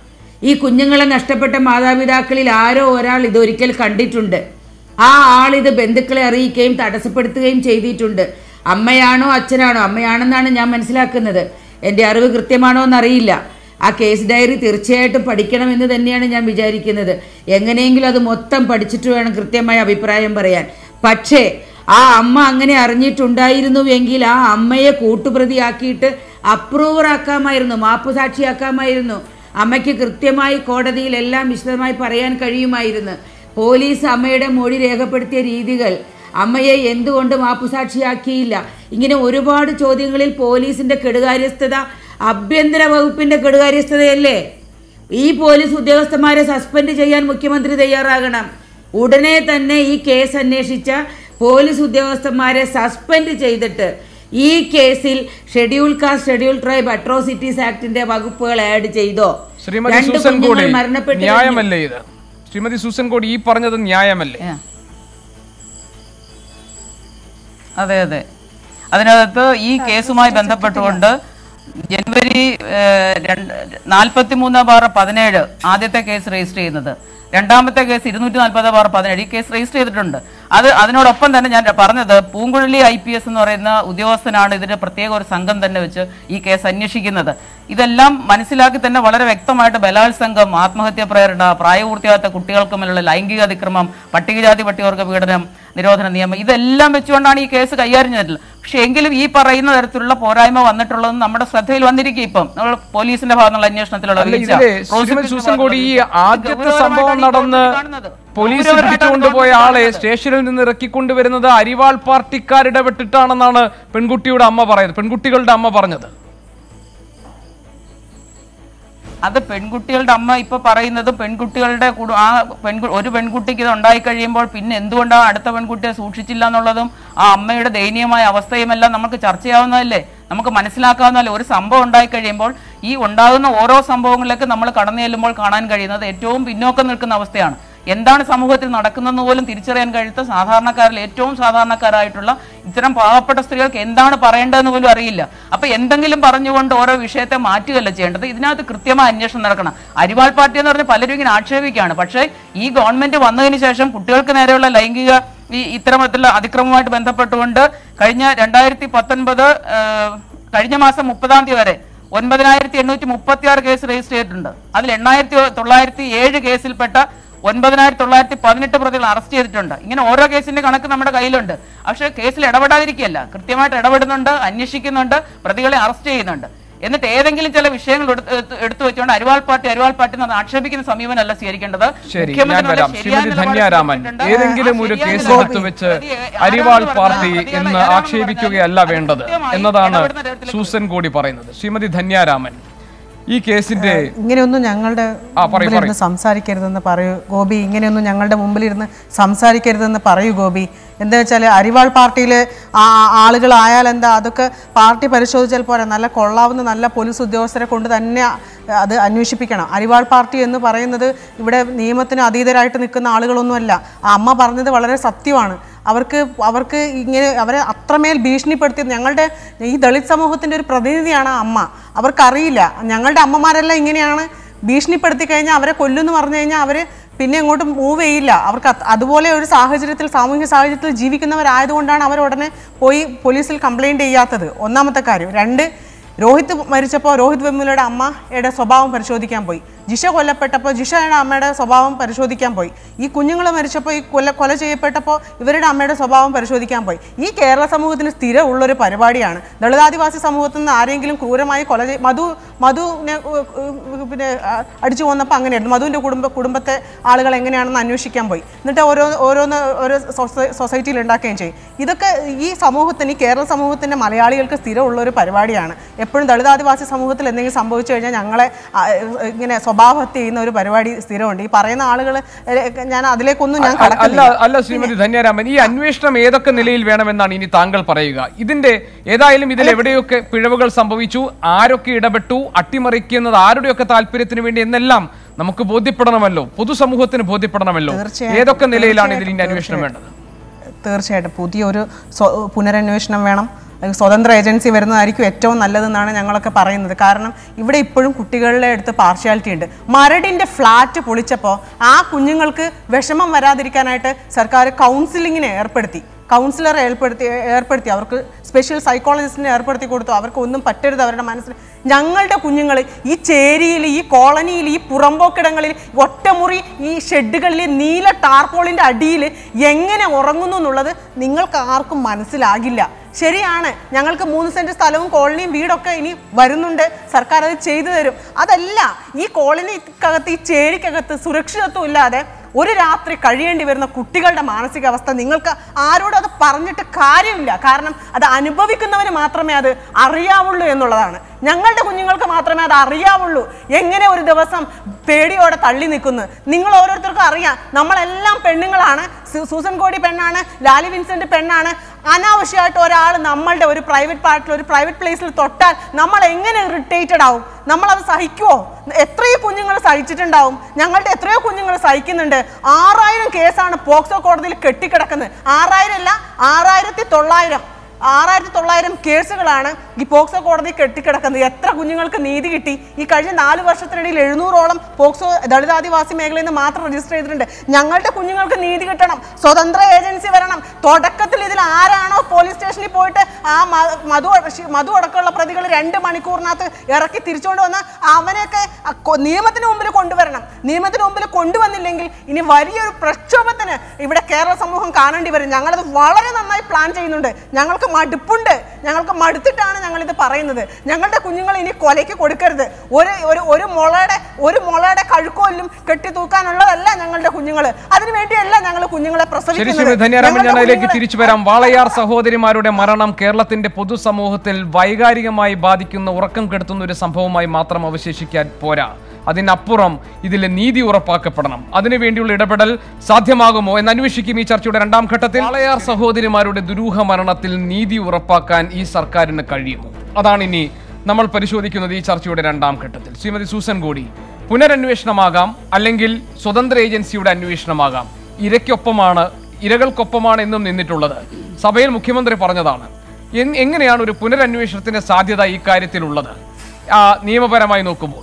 ഈ കുഞ്ഞുങ്ങളെ നഷ്ടപ്പെട്ട മാതാപിതാക്കളിൽ ആരോ ഒരാൾ ഇതൊരിക്കൽ കണ്ടിട്ടുണ്ട് ആ ആൾ ഇത് ബന്ധുക്കളെ അറിയിക്കുകയും തടസ്സപ്പെടുത്തുകയും ചെയ്തിട്ടുണ്ട് അമ്മയാണോ അച്ഛനാണോ അമ്മയാണെന്നാണ് ഞാൻ മനസ്സിലാക്കുന്നത് എൻ്റെ അറിവ് കൃത്യമാണോ എന്നറിയില്ല ആ കേസ് ഡയറി തീർച്ചയായിട്ടും പഠിക്കണമെന്ന് തന്നെയാണ് ഞാൻ വിചാരിക്കുന്നത് എങ്ങനെയെങ്കിലും അത് മൊത്തം പഠിച്ചിട്ട് വേണം കൃത്യമായ അഭിപ്രായം പറയാൻ പക്ഷേ ആ അമ്മ അങ്ങനെ അറിഞ്ഞിട്ടുണ്ടായിരുന്നുവെങ്കിൽ ആ അമ്മയെ കൂട്ടുപ്രതിയാക്കിയിട്ട് അപ്രൂവർ ആക്കാമായിരുന്നു മാപ്പുസാക്ഷിയാക്കാമായിരുന്നു അമ്മയ്ക്ക് കൃത്യമായി കോടതിയിൽ എല്ലാം വിശദമായി പറയാൻ കഴിയുമായിരുന്നു പോലീസ് അമ്മയുടെ മൊഴി രേഖപ്പെടുത്തിയ രീതികൾ അമ്മയെ എന്തുകൊണ്ട് മാപ്പുസാക്ഷിയാക്കിയില്ല ഇങ്ങനെ ഒരുപാട് ചോദ്യങ്ങളിൽ പോലീസിന്റെ കെടുകാര്യസ്ഥത ആഭ്യന്തര വകുപ്പിന്റെ കെടുകാര്യസ്ഥതയല്ലേ ഈ പോലീസ് ഉദ്യോഗസ്ഥന്മാരെ സസ്പെൻഡ് ചെയ്യാൻ മുഖ്യമന്ത്രി തയ്യാറാകണം ഉടനെ തന്നെ ഈ കേസ് അന്വേഷിച്ച പോലീസ് ഉദ്യോഗസ്ഥന്മാരെ സസ്പെൻഡ് ചെയ്തിട്ട് ഈ കേസിൽ schedule caste schedule tribe atrocities ആക്ടിന്റെ വകുപ്പുകൾ ആഡ് ചെയ്തോ ശ്രീമതി രണ്ട് സൂസൻ കുഞ്ഞുങ്ങൾ കോടി മരണപ്പെട്ടു കഴിഞ്ഞു. ന്യായമല്ലേ ഇത് ശ്രീമതി സൂസൻ കോടി ഈ പറഞ്ഞത് ന്യായമല്ലേ ഏ. അതെ അതെ അതിനകത്ത് ഈ കേസുമായി ബന്ധപ്പെട്ടുകൊണ്ട് ജനുവരി നാൽപ്പത്തി മൂന്ന് ബാർ പതിനേഴ് ആദ്യത്തെ കേസ് രജിസ്റ്റർ ചെയ്യുന്നത് രണ്ടാമത്തെ കേസ് ഇരുന്നൂറ്റി നാൽപ്പത് ബാർ പതിനേഴ് ഈ കേസ് രജിസ്റ്റർ ചെയ്തിട്ടുണ്ട് അത് അതിനോടൊപ്പം തന്നെ ഞാൻ പറഞ്ഞത് പൂങ്കുഴലി ഐ പി എസ് എന്ന് പറയുന്ന ഉദ്യോഗസ്ഥനാണ് ഇതിന് പ്രത്യേക ഒരു സംഘം തന്നെ വെച്ച് ഈ കേസ് അന്വേഷിക്കുന്നത് ഇതെല്ലാം മനസ്സിലാക്കി തന്നെ വളരെ വ്യക്തമായിട്ട് ബലാത്സംഗം ആത്മഹത്യാ പ്രേരണ പ്രായപൂർത്തിയാകാത്ത കുട്ടികൾക്ക് മേലുള്ള ലൈംഗിക അതിക്രമം പട്ടികജാതി പട്ടികവർഗ പീഡനം നിരോധന നിയമം ഇതെല്ലാം വെച്ചുകൊണ്ടാണ് ഈ കേസ് കൈകാര്യം ചെയ്തിട്ടുള്ളത് പക്ഷേ എങ്കിലും ഈ പറയുന്ന തരത്തിലുള്ള പോരായ്മ വന്നിട്ടുള്ളതും നമ്മുടെ ശ്രദ്ധയിൽ വന്നിരിക്കും ഇപ്പം നമ്മൾ പോലീസിന്റെ ഭാഗത്തുള്ള അന്വേഷണത്തിലുള്ള അല്ല വീഴ്ച, ഇതിലെ ശ്രീമതി പ്രോസിക്യൂഷന്റെ സൂസൻ കോടി ഈ ഭാഗത്തുള്ള വീഴ്ച. ആദ്യത്തെ ഗൗരവമായിട്ടാണ് സംഭവം ഈ നടന്ന് ഗവൺമെന്റ് കാണുന്നത്. പോലീസ് ഗൗരവമായിട്ടാണ് പിടിച്ചുകൊണ്ടുപോയ ഗവൺമെന്റ് ആളെ കാണുന്നത്. സ്റ്റേഷനിൽ നിന്ന് ഇറക്കിക്കൊണ്ടുവരുന്നത് അരിവാൾ പാർട്ടിക്കാരിടപെട്ടിട്ടാണെന്നാണ് പെൺകുട്ടിയുടെ അമ്മ പറയുന്നത് പെൺകുട്ടികളുടെ അമ്മ പറഞ്ഞത് അത് പെൺകുട്ടികളുടെ അമ്മ ഇപ്പൊ പറയുന്നത് പെൺകുട്ടികളുടെ കുടു- ആ പെൺകു ഒരു പെൺകുട്ടിക്ക് ഇത് ഉണ്ടായി കഴിയുമ്പോൾ പിന്നെ എന്തുകൊണ്ടാണ് അടുത്ത പെൺകുട്ടിയെ സൂക്ഷിച്ചില്ല എന്നുള്ളതും ആ അമ്മയുടെ ദയനീയമായ അവസ്ഥയുമെല്ലാം നമുക്ക് ചർച്ചയാവുന്നതല്ലേ നമുക്ക് മനസ്സിലാക്കാവുന്നതല്ലേ ഒരു സംഭവം ഉണ്ടായി കഴിയുമ്പോൾ ഈ ഉണ്ടാകുന്ന ഓരോ സംഭവങ്ങളിലേക്ക് നമ്മൾ കടന്നു ചെല്ലുമ്പോൾ കാണാൻ കഴിയുന്നത് ഏറ്റവും പിന്നോക്കം നിൽക്കുന്ന അവസ്ഥയാണ് എന്താണ് സമൂഹത്തിൽ നടക്കുന്നതെന്ന് പോലും തിരിച്ചറിയാൻ കഴിയാത്ത സാധാരണക്കാരിൽ ഏറ്റവും സാധാരണക്കാരായിട്ടുള്ള ഇത്തരം പാവപ്പെട്ട സ്ത്രീകൾക്ക് എന്താണ് പറയേണ്ടതെന്ന് പോലും അറിയില്ല അപ്പൊ എന്തെങ്കിലും പറഞ്ഞുകൊണ്ട് ഓരോ വിഷയത്തെ മാറ്റുകയല്ല ചെയ്യേണ്ടത് ഇതിനകത്ത് കൃത്യമായ അന്വേഷണം നടക്കണം അരിവാൾ പാർട്ടി എന്ന് പറഞ്ഞ് പലരും ഇങ്ങനെ ആക്ഷേപിക്കുകയാണ് പക്ഷേ ഈ ഗവൺമെന്റ് വന്നതിന് ശേഷം കുട്ടികൾക്ക് നേരെയുള്ള ലൈംഗിക ഈ ഇത്തരത്തിലുള്ള അതിക്രമവുമായിട്ട് ബന്ധപ്പെട്ടുകൊണ്ട് കഴിഞ്ഞ രണ്ടായിരത്തി പത്തൊൻപത് കഴിഞ്ഞ മാസം മുപ്പതാം തീയതി വരെ ഒൻപതിനായിരത്തി എണ്ണൂറ്റി മുപ്പത്തി ആറ് കേസ് രജിസ്റ്റർ ചെയ്തിട്ടുണ്ട് അതിൽ എണ്ണായിരത്തി തൊള്ളായിരത്തി ഏഴ് കേസിൽപ്പെട്ട ഒൻപതിനായിരത്തി തൊള്ളായിരത്തി പതിനെട്ട് പ്രതികൾ അറസ്റ്റ് ചെയ്തിട്ടുണ്ട് ഇങ്ങനെ ഓരോ കേസിന്റെ കണക്ക് നമ്മുടെ കയ്യിലുണ്ട് പക്ഷേ കേസിൽ ഇടപെടാതിരിക്കുകയല്ല കൃത്യമായിട്ട് ഇടപെടുന്നുണ്ട് അന്വേഷിക്കുന്നുണ്ട് പ്രതികളെ അറസ്റ്റ് ചെയ്യുന്നുണ്ട് എന്നിട്ട് ഏതെങ്കിലും ചില വിഷയങ്ങൾ എടുത്ത് എടുത്ത് എടുത്തു വെച്ചുകൊണ്ട് അരിവാൾ പാർട്ടി അരിവാൾ പാർട്ടി എന്ന് ആക്ഷേപിക്കുന്ന സമീപനമല്ല സ്വീകരിക്കേണ്ടത് ശരി ഞാൻ മുഖ്യമന്ത്രി വരാം വളരെ ശരിയായ ശ്രീമതി നിലപാട് ധന്യാരാമൻ എടുത്തിട്ടുണ്ട്. ഏതെങ്കിലും ഒരു ആ ശരിയായ കേസ് നിലപാട് എടുത്തു വെച്ച് പ്രതി അരിവാൾ ആരാണെന്ന് പാർട്ടി പറഞ്ഞാൽ എന്ന് പ്രതികളെ ആക്ഷേപിക്കുകയല്ല അത് വേണ്ടത് കൃത്യമായി എന്നതാണ് ഇടപെടുന്ന തരത്തിലേക്ക് സൂസൻ കൂടി പറയുന്നത് ശ്രീമതി ധന്യാരാമൻ ഈ കേസിന്റെ ഇങ്ങനെയൊന്നും ഞങ്ങളുടെ ആ, പറയൂ, മുമ്പിലിരുന്ന് സംസാരിക്കരുതെന്ന് പറയൂ ഗോപി ഇങ്ങനെയൊന്നും ഞങ്ങളുടെ മുമ്പിലിരുന്ന് സംസാരിക്കരുതെന്ന് പറയൂ ഗോപി എന്താ വെച്ചാൽ അരിവാൾ പാർട്ടിയിൽ ആളുകളായാൽ എന്താ അതൊക്കെ പാർട്ടി പരിശോധിച്ചാൽ പോരാ നല്ല കൊള്ളാവുന്ന നല്ല പോലീസ് ഉദ്യോഗസ്ഥരെ കൊണ്ട് തന്നെ അത് അന്വേഷിപ്പിക്കണം അരിവാൾ പാർട്ടി എന്ന് പറയുന്നത് ഇവിടെ നിയമത്തിന് അതീതരായിട്ട് നിൽക്കുന്ന ആളുകളൊന്നുമല്ല ആ അമ്മ പറഞ്ഞത് വളരെ സത്യമാണ് അവർക്ക് അവർക്ക് ഇങ്ങനെ അവരെ അത്രമേൽ ഭീഷണിപ്പെടുത്തി ഞങ്ങളുടെ ഈ ദളിത് സമൂഹത്തിൻ്റെ ഒരു പ്രതിനിധിയാണ് ആ അമ്മ അവർക്കറിയില്ല ഞങ്ങളുടെ അമ്മമാരെല്ലാം ഇങ്ങനെയാണ് ഭീഷണിപ്പെടുത്തി കഴിഞ്ഞാൽ അവരെ കൊല്ലുമെന്ന് പറഞ്ഞു കഴിഞ്ഞാൽ അവർ പിന്നെ അങ്ങോട്ട് മൂവ് ചെയ്യില്ല അവർക്ക് അത് അതുപോലെ ഒരു സാഹചര്യത്തിൽ സാമൂഹിക സാഹചര്യത്തിൽ ജീവിക്കുന്നവരായതുകൊണ്ടാണ് അവർ ഉടനെ പോയി പോലീസിൽ കംപ്ലൈൻറ്റ് ചെയ്യാത്തത് ഒന്നാമത്തെ കാര്യം രണ്ട് രോഹിത് മരിച്ചപ്പോൾ രോഹിത് വെമ്മുലയുടെ അമ്മയുടെ സ്വഭാവം പരിശോധിക്കാൻ പോയി ജിഷ കൊല്ലപ്പെട്ടപ്പോൾ ജിഷയുടെ അമ്മയുടെ സ്വഭാവം പരിശോധിക്കാൻ പോയി ഈ കുഞ്ഞുങ്ങൾ മരിച്ചപ്പോൾ ഈ കൊല കൊല ചെയ്യപ്പെട്ടപ്പോൾ ഇവരുടെ അമ്മയുടെ സ്വഭാവം പരിശോധിക്കാൻ പോയി ഈ കേരള സമൂഹത്തിന് സ്ഥിരമുള്ളൊരു പരിപാടിയാണ് ദളിതാദിവാസി സമൂഹത്തിൽ നിന്ന് ആരെങ്കിലും ക്രൂരമായി കൊല ചെയ് മധു മധുവിനെ ഉ- ഉ- പിന്നെ ആ, അടിച്ചു കൊന്നപ്പോൾ അങ്ങനെയായിരുന്നു മധുവിൻ്റെ കുടുംബ കുടുംബത്തെ ആളുകൾ എങ്ങനെയാണെന്ന് അന്വേഷിക്കാൻ പോയി എന്നിട്ട് ഓരോ ഓരോന്ന് ഓരോ സൊസൈ- സൊസൈറ്റിയിൽ ഉണ്ടാക്കുകയും ചെയ്യും ഇതൊക്കെ ഈ സമൂഹത്തിന് ഈ കേരള സമൂഹത്തിൻ്റെ മലയാളികൾക്ക് സ്ഥിരമുള്ള ഒരു പരിപാടിയാണ് എപ്പോഴും ദളിതാദിവാസി സമൂഹത്തിൽ എന്തെങ്കിലും സംഭവിച്ചു കഴിഞ്ഞാൽ ഞങ്ങളെ ആ, ഇങ്ങനെ സ്വഭാവഹത്യ ചെയ്യുന്ന ഒരു പരിപാടി സ്ഥിരമുണ്ട് ഈ പറയുന്ന ആളുകൾ ഞാൻ അതിലേക്കൊന്നും ഞാൻ അല്ല കടക്കില്ല അല്ല ശ്രീമതി ധന്യാരാമൻ ഈ അന്വേഷണം ഏതൊക്കെ നിലയിൽ വേണമെന്നാണ് ഇനി താങ്കൾ പറയുക ഇതിന്റെ ഏതായാലും ഇതിൽ എവിടെയൊക്കെ പിഴവുകൾ സംഭവിച്ചു ആരൊക്കെ ഇടപെട്ടു അട്ടിമറിക്കുന്നത് ആരുടെയൊക്കെ താല്പര്യത്തിന് വേണ്ടി എന്നെല്ലാം നമുക്ക് ബോധ്യപ്പെടണമല്ലോ പൊതുസമൂഹത്തിന് ബോധ്യപ്പെടണമല്ലോ തീർച്ചയായും, ഏതൊക്കെ നിലയിലാണ് ഇതിൽ ഇനി തീർച്ചയായും, അന്വേഷണം വേണ്ടത് തീർച്ചയായിട്ടും പുതിയൊരു സ്വ- പുനരന്വേഷണം വേണം അല്ലെങ്കിൽ സ്വതന്ത്ര ഏജൻസി വരുന്നതായിരിക്കും ഏറ്റവും നല്ലതെന്നാണ് ഞങ്ങളൊക്കെ പറയുന്നത് കാരണം ഇവിടെ ഇപ്പോഴും കുട്ടികളുടെ അടുത്ത് പാർഷ്യാലിറ്റി ഉണ്ട് മരടിൻ്റെ ഫ്ലാറ്റ് പൊളിച്ചപ്പോൾ ആ കുഞ്ഞുങ്ങൾക്ക് വിഷമം വരാതിരിക്കാനായിട്ട് സർക്കാർ കൗൺസിലിങ്ങിനെ ഏർപ്പെടുത്തി കൗൺസിലറെ ഏർപ്പെടുത്തി ഏർപ്പെടുത്തി അവർക്ക് സ്പെഷ്യൽ സൈക്കോളജിസ്റ്റിനെ ഏർപ്പെടുത്തി കൊടുത്തു അവർക്ക് ഒന്നും പറ്റരുത് അവരുടെ മനസ്സിൽ ഞങ്ങളുടെ കുഞ്ഞുങ്ങൾ ഈ ചേരിയിൽ ഈ കോളനിയിൽ ഈ പുറമ്പോക്കിടങ്ങളിൽ ഒറ്റമുറി ഈ ഷെഡുകളിൽ നീല ടാർപോളിൻ്റെ അടിയിൽ എങ്ങനെ ഉറങ്ങുന്നു എന്നുള്ളത് നിങ്ങൾക്ക് ആർക്കും മനസ്സിലാകില്ല ശരിയാണ് ഞങ്ങൾക്ക് മൂന്ന് സെന്റ് സ്ഥലവും കോളനിയും വീടൊക്കെ ഇനി വരുന്നുണ്ട് സർക്കാർ അത് ചെയ്തു തരും അതല്ല ഈ കോളനിക്കകത്ത് ഈ ചേരിക്കകത്ത് സുരക്ഷിതത്വം ഇല്ലാതെ ഒരു രാത്രി കഴിയേണ്ടി വരുന്ന കുട്ടികളുടെ മാനസികാവസ്ഥ നിങ്ങൾക്ക് ആരോടും അത് പറഞ്ഞിട്ട് കാര്യമില്ല കാരണം അത് അനുഭവിക്കുന്നവന് മാത്രമേ അത് അറിയാവുള്ളൂ എന്നുള്ളതാണ് ഞങ്ങളുടെ കുഞ്ഞുങ്ങൾക്ക് മാത്രമേ അത് അറിയാവുള്ളൂ എങ്ങനെ ഒരു ദിവസം പേടിയോടെ തള്ളി നിൽക്കുന്നു നിങ്ങൾ ഓരോരുത്തർക്കും അറിയാം നമ്മളെല്ലാം പെണ്ണുങ്ങളാണ് സു- സൂസൻ കോടി പെണ്ണാണ് ലാലി വിൻസെന്റ് പെണ്ണാണ് അനാവശ്യമായിട്ട് ഒരാൾ നമ്മളുടെ ഒരു പ്രൈവറ്റ് പാർട്ടിൽ ഒരു പ്രൈവറ്റ് പ്ലേസിൽ തൊട്ടാൽ നമ്മൾ എങ്ങനെ ഇറിറ്റേറ്റഡ് ആവും നമ്മളത് സഹിക്കുമോ എത്രയോ കുഞ്ഞുങ്ങൾ സഹിച്ചിട്ടുണ്ടാവും ഞങ്ങളുടെ എത്രയോ കുഞ്ഞുങ്ങൾ സഹിക്കുന്നുണ്ട് ആറായിരം കേസാണ് പോക്സോ കോടതിയിൽ കെട്ടിക്കിടക്കുന്നത് ആറായിരം അല്ല ആറായിരത്തി തൊള്ളായിരം ആറായിരത്തി തൊള്ളായിരം കേസുകളാണ് ഈ പോക്സോ കോടതി കെട്ടിക്കിടക്കുന്നത് എത്ര കുഞ്ഞുങ്ങൾക്ക് നീതി കിട്ടി ഈ കഴിഞ്ഞ നാല് വർഷത്തിനിടയിൽ എഴുന്നൂറോളം പോക്സോ ദളിതാദിവാസി മേഖലയിൽ നിന്ന് മാത്രം രജിസ്റ്റർ ചെയ്തിട്ടുണ്ട് ഞങ്ങളുടെ കുഞ്ഞുങ്ങൾക്ക് നീതി കിട്ടണം സ്വതന്ത്ര ഏജൻസി വരണം തുടക്കത്തിൽ ഇതിൽ ആരാണോ പോലീസ് സ്റ്റേഷനിൽ പോയിട്ട് ആ മ- മധു അട- മധു അടക്കമുള്ള പ്രതികൾ രണ്ട് മണിക്കൂറിനകത്ത് ഇറക്കി തിരിച്ചുകൊണ്ട് വന്ന് അവനെയൊക്കെ ആ കൊ- നിയമത്തിന് മുമ്പിൽ കൊണ്ടുവരണം നിയമത്തിന് മുമ്പിൽ കൊണ്ടുവന്നില്ലെങ്കിൽ ഇനി വലിയൊരു പ്രക്ഷോഭത്തിന് ഇവിടെ കേരള സമൂഹം കാണേണ്ടി വരും ഞങ്ങളത് വളരെ നന്നായി പ്ലാൻ ചെയ്യുന്നുണ്ട് ഞങ്ങൾക്ക് മടുപ്പുണ്ട് ഞങ്ങൾക്ക് മടുത്തിട്ടാണ് ഞങ്ങൾ ഇത് പറയുന്നത് ഞങ്ങളുടെ കുഞ്ഞുങ്ങൾ ഇനി കൊലയ്ക്ക് കൊടുക്കരുത് ഒരു ഒരു ഒരു മുളയുടെ ഒരു മുളയുടെ കഴുക്കോലും കെട്ടി തൂക്കാനുള്ളതല്ല ഞങ്ങളുടെ കുഞ്ഞുങ്ങൾ അതിനു വേണ്ടിയല്ല ഞങ്ങൾ കുഞ്ഞുങ്ങളെ ശരി പ്രസവിക്കുന്നത് ശ്രീമതി ധന്യാരാമൻ ഞാൻ ഞങ്ങളുടെ അതിലേക്ക് കുഞ്ഞുങ്ങളെ- തിരിച്ചു വരാം വാളയാർ സഹോദരിമാരുടെ മരണം കേരളത്തിന്റെ പൊതുസമൂഹത്തിൽ വൈകാരികമായി ബാധിക്കുന്ന ഉറക്കം കെടുത്തുന്ന ഒരു സംഭവമായി മാത്രം അവശേഷിക്കാൻ പോരാ അതിനപ്പുറം ഇതിലെ നീതി ഉറപ്പാക്കപ്പെടണം അതിനുവേണ്ടിയുള്ള ഇടപെടൽ സാധ്യമാകുമോ എന്ന് അന്വേഷിക്കും ഈ ചർച്ചയുടെ രണ്ടാം ഘട്ടത്തിൽ വാളയാർ സഹോദരിമാരുടെ ദുരൂഹ മരണത്തിൽ നീതി ഉറപ്പാക്കാൻ ഈ സർക്കാരിന് കഴിയുമോ അതാണ് ഇനി നമ്മൾ പരിശോധിക്കുന്നത് ഈ ചർച്ചയുടെ രണ്ടാം ഘട്ടത്തിൽ ശ്രീമതി സൂസൻ ഗോഡി പുനരന്വേഷണമാകാം അല്ലെങ്കിൽ സ്വതന്ത്ര ഏജൻസിയുടെ അന്വേഷണമാകാം ഇരയ്ക്കൊപ്പമാണ് ഇരകൾക്കൊപ്പമാണ് എന്നും നിന്നിട്ടുള്ളത് സഭയിൽ മുഖ്യമന്ത്രി പറഞ്ഞതാണ് എൻ- എങ്ങനെയാണ് ഒരു പുനരന്വേഷണത്തിന്റെ സാധ്യത ഈ കാര്യത്തിലുള്ളത് ആ, നിയമപരമായി നോക്കുമ്പോൾ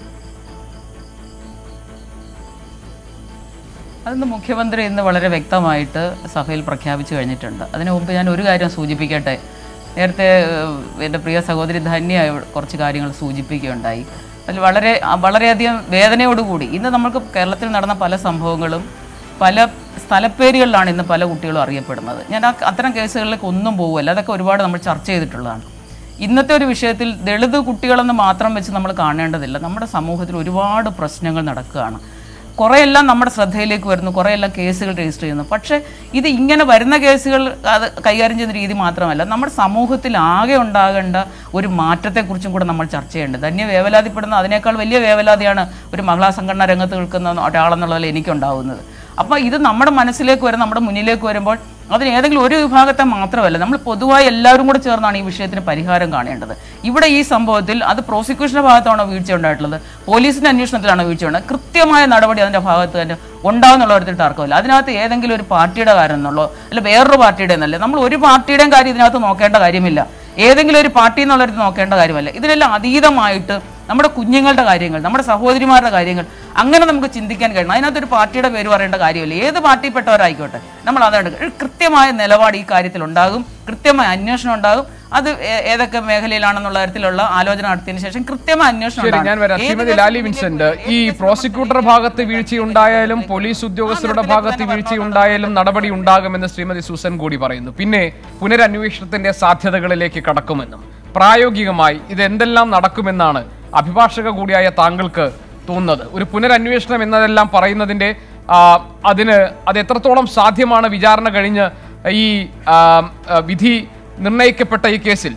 അതൊന്ന് മുഖ്യമന്ത്രി ഇന്ന് വളരെ വ്യക്തമായിട്ട് സഭയിൽ പ്രഖ്യാപിച്ചു കഴിഞ്ഞിട്ടുണ്ട് അതിനു മുമ്പ് ഞാൻ ഒരു കാര്യം സൂചിപ്പിക്കട്ടെ നേരത്തെ ഏഹ്, എൻ്റെ പ്രിയ സഹോദരി ധന്യ ഇവിടെ കുറച്ച് കാര്യങ്ങൾ സൂചിപ്പിക്കുകയുണ്ടായി അതിൽ വളരെ ആ, വളരെയധികം വേദനയോടുകൂടി ഇന്ന് നമുക്ക് കേരളത്തിൽ നടന്ന പല സംഭവങ്ങളും പല സ്ഥലപ്പേരുകളിലാണ് ഇന്ന് പല കുട്ടികളും അറിയപ്പെടുന്നത് ഞാൻ ആ അത്തരം കേസുകളിലേക്ക് ഒന്നും പോകുമല്ല അതൊക്കെ ഒരുപാട് നമ്മൾ ചർച്ച ചെയ്തിട്ടുള്ളതാണ് ഇന്നത്തെ ഒരു വിഷയത്തിൽ ദളിത് കുട്ടികളെന്ന് മാത്രം വെച്ച് നമ്മൾ കാണേണ്ടതില്ല നമ്മുടെ സമൂഹത്തിൽ ഒരുപാട് പ്രശ്നങ്ങൾ നടക്കുകയാണ് കുറേയെല്ലാം നമ്മുടെ ശ്രദ്ധയിലേക്ക് വരുന്നു കുറേയെല്ലാം കേസുകൾ രജിസ്റ്റർ ചെയ്യുന്നു പക്ഷേ ഇത് ഇങ്ങനെ വരുന്ന കേസുകൾ അത് കൈകാര്യം ചെയ്യുന്ന രീതി മാത്രമല്ല നമ്മുടെ സമൂഹത്തിൽ ആകെ ഉണ്ടാകേണ്ട ഒരു മാറ്റത്തെക്കുറിച്ചും കൂടെ നമ്മൾ ചർച്ച ചെയ്യേണ്ടത് ധന്യ വേവലാതിപ്പെടുന്ന അതിനേക്കാൾ വലിയ വേവലാതിയാണ് ഒരു മഹിളാ സംഘടന രംഗത്ത് നിൽക്കുന്ന ഒരാളെന്നുള്ളതിൽ എനിക്കുണ്ടാവുന്നത് അപ്പോൾ ഇത് നമ്മുടെ മനസ്സിലേക്ക് വരും നമ്മുടെ മുന്നിലേക്ക് വരുമ്പോൾ അതിന് ഏതെങ്കിലും ഒരു വിഭാഗത്തെ മാത്രമല്ല നമ്മൾ പൊതുവായി എല്ലാവരും കൂടെ ചേർന്നാണ് ഈ വിഷയത്തിന് പരിഹാരം കാണേണ്ടത് ഇവിടെ ഈ സംഭവത്തിൽ അത് പ്രോസിക്യൂഷന്റെ ഭാഗത്താണോ വീഴ്ച ഉണ്ടായിട്ടുള്ളത് പോലീസിന്റെ അന്വേഷണത്തിലാണോ വീഴ്ച ഉണ്ടായത് കൃത്യമായ നടപടി അതിന്റെ ഭാഗത്ത് തന്നെ ഉണ്ടാവുന്നുള്ള ഒരു തർക്കമില്ല അതിനകത്ത് ഏതെങ്കിലും ഒരു പാർട്ടിയുടെ കാര്യം എന്നുള്ളോ അല്ല വേറൊരു പാർട്ടിയുടെ എന്നല്ല നമ്മൾ ഒരു പാർട്ടിയുടെയും കാര്യം ഇതിനകത്ത് നോക്കേണ്ട കാര്യമില്ല ഏതെങ്കിലും ഒരു പാർട്ടി എന്നുള്ളൊരു നോക്കേണ്ട കാര്യമല്ല ഇതിനെല്ലാം അതീതമായിട്ട് നമ്മുടെ കുഞ്ഞുങ്ങളുടെ കാര്യങ്ങൾ നമ്മുടെ സഹോദരിമാരുടെ കാര്യങ്ങൾ അങ്ങനെ നമുക്ക് ചിന്തിക്കാൻ കഴിയണം അതിനകത്തൊരു പാർട്ടിയുടെ പേര് പറയേണ്ട കാര്യമില്ല ഏത് പാർട്ടിപ്പെട്ടവരായിക്കോട്ടെ നമ്മൾ അതാണ് ഒരു കൃത്യമായ നിലപാട് ഈ കാര്യത്തിൽ ഉണ്ടാകും കൃത്യമായ അന്വേഷണം ഉണ്ടാകും അത് ഏ- ഏതൊക്കെ മേഖലയിലാണെന്നുള്ള തരത്തിലുള്ള ആലോചന നടത്തിയതിനു ശേഷം കൃത്യമായ അന്വേഷണം ശരി ഞാൻ ഉണ്ടാകും. വരാം ഏത് ശ്രീമതി ലാലി വിൻസെന്റ് ഈ പ്രോസിക്യൂട്ടർ ഭാഗത്ത് വീഴ്ചയുണ്ടായാലും പോലീസ് ഉദ്യോഗസ്ഥരുടെ ഭാഗത്ത് വീഴ്ചയുണ്ടായാലും നടപടി ഉണ്ടാകുമെന്ന് ശ്രീമതി സൂസൻ കൂടി പറയുന്നു പിന്നെ പുനരന്വേഷണത്തിന്റെ സാധ്യതകളിലേക്ക് കടക്കുമെന്നും പ്രായോഗികമായി ഇത് എന്തെല്ലാം നടക്കുമെന്നാണ് അഭിഭാഷക കൂടിയായ താങ്കൾക്ക് തോന്നുന്നത് ഒരു പുനരന്വേഷണം എന്നതെല്ലാം പറയുന്നതിന്റെ ആ, അതിന് അത് എത്രത്തോളം സാധ്യമാണ് വിചാരണ കഴിഞ്ഞ് ഈ ആ, ആ, വിധി നിർണയിക്കപ്പെട്ട ഈ കേസിൽ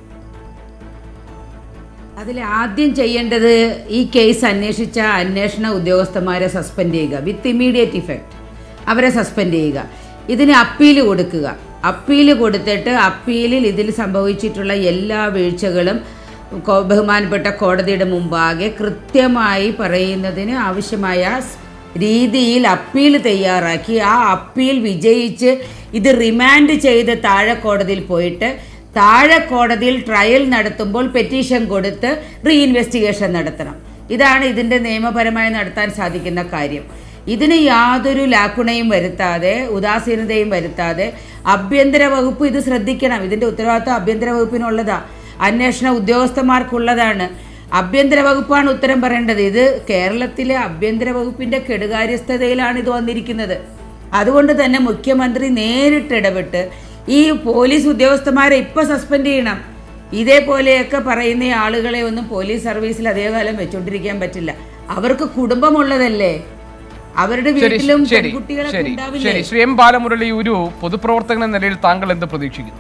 അതിൽ ആദ്യം ചെയ്യേണ്ടത് ഈ കേസ് അന്വേഷിച്ച അന്വേഷണ ഉദ്യോഗസ്ഥന്മാരെ സസ്പെൻഡ് ചെയ്യുക വിത്ത് ഇമ്മീഡിയറ്റ് ഇഫക്റ്റ് അവരെ സസ്പെൻഡ് ചെയ്യുക ഇതിന് അപ്പീൽ കൊടുക്കുക അപ്പീൽ കൊടുത്തിട്ട് അപ്പീലിൽ ഇതിൽ സംഭവിച്ചിട്ടുള്ള എല്ലാ വീഴ്ചകളും കോ- ബഹുമാനപ്പെട്ട കോടതിയുടെ മുമ്പാകെ കൃത്യമായി പറയുന്നതിന് ആവശ്യമായ സ് രീതിയിൽ അപ്പീൽ തയ്യാറാക്കി ആ അപ്പീൽ വിജയിച്ച് ഇത് റിമാൻഡ് ചെയ്ത് താഴെ കോടതിയിൽ പോയിട്ട് താഴെ കോടതിയിൽ ട്രയൽ നടത്തുമ്പോൾ പെറ്റീഷൻ കൊടുത്ത് റീ ഇൻവെസ്റ്റിഗേഷൻ നടത്തണം ഇതാണ് ഇതിൻ്റെ നിയമപരമായി നടത്താൻ സാധിക്കുന്ന കാര്യം ഇതിന് യാതൊരു ലാക്കുണയും വരുത്താതെ ഉദാസീനതയും വരുത്താതെ ആഭ്യന്തര വകുപ്പ് ഇത് ശ്രദ്ധിക്കണം ഇതിൻ്റെ ഉത്തരവാദിത്വം ആഭ്യന്തര വകുപ്പിനുള്ളതാ അന്വേഷണ ഉദ്യോഗസ്ഥന്മാർക്കുള്ളതാണ് ആഭ്യന്തര വകുപ്പാണ് ഉത്തരം പറയേണ്ടത് ഇത് കേരളത്തിലെ ആഭ്യന്തര വകുപ്പിന്റെ കെടുകാര്യസ്ഥതയിലാണ് ഇത് വന്നിരിക്കുന്നത് അതുകൊണ്ട് തന്നെ മുഖ്യമന്ത്രി നേരിട്ട് ഇടപെട്ട് ഈ പോലീസ് ഉദ്യോഗസ്ഥന്മാരെ ഇപ്പൊ സസ്പെൻഡ് ചെയ്യണം ഇതേപോലെയൊക്കെ പറയുന്ന ആളുകളെ ഒന്നും പോലീസ് സർവീസിൽ അധികകാലം വെച്ചോണ്ടിരിക്കാൻ പറ്റില്ല അവർക്ക് കുടുംബമുള്ളതല്ലേ അവരുടെ ശരി വീട്ടിലും ശരി പെൺകുട്ടികളൊക്കെ ശരി ഉണ്ടാവില്ലേ ശരി ശ്രീ എം ബാലമുരളി ഒരു പൊതുപ്രവർത്തകൻ എന്ന നിലയിൽ താങ്കൾ എന്ത് പ്രതീക്ഷിക്കുന്നു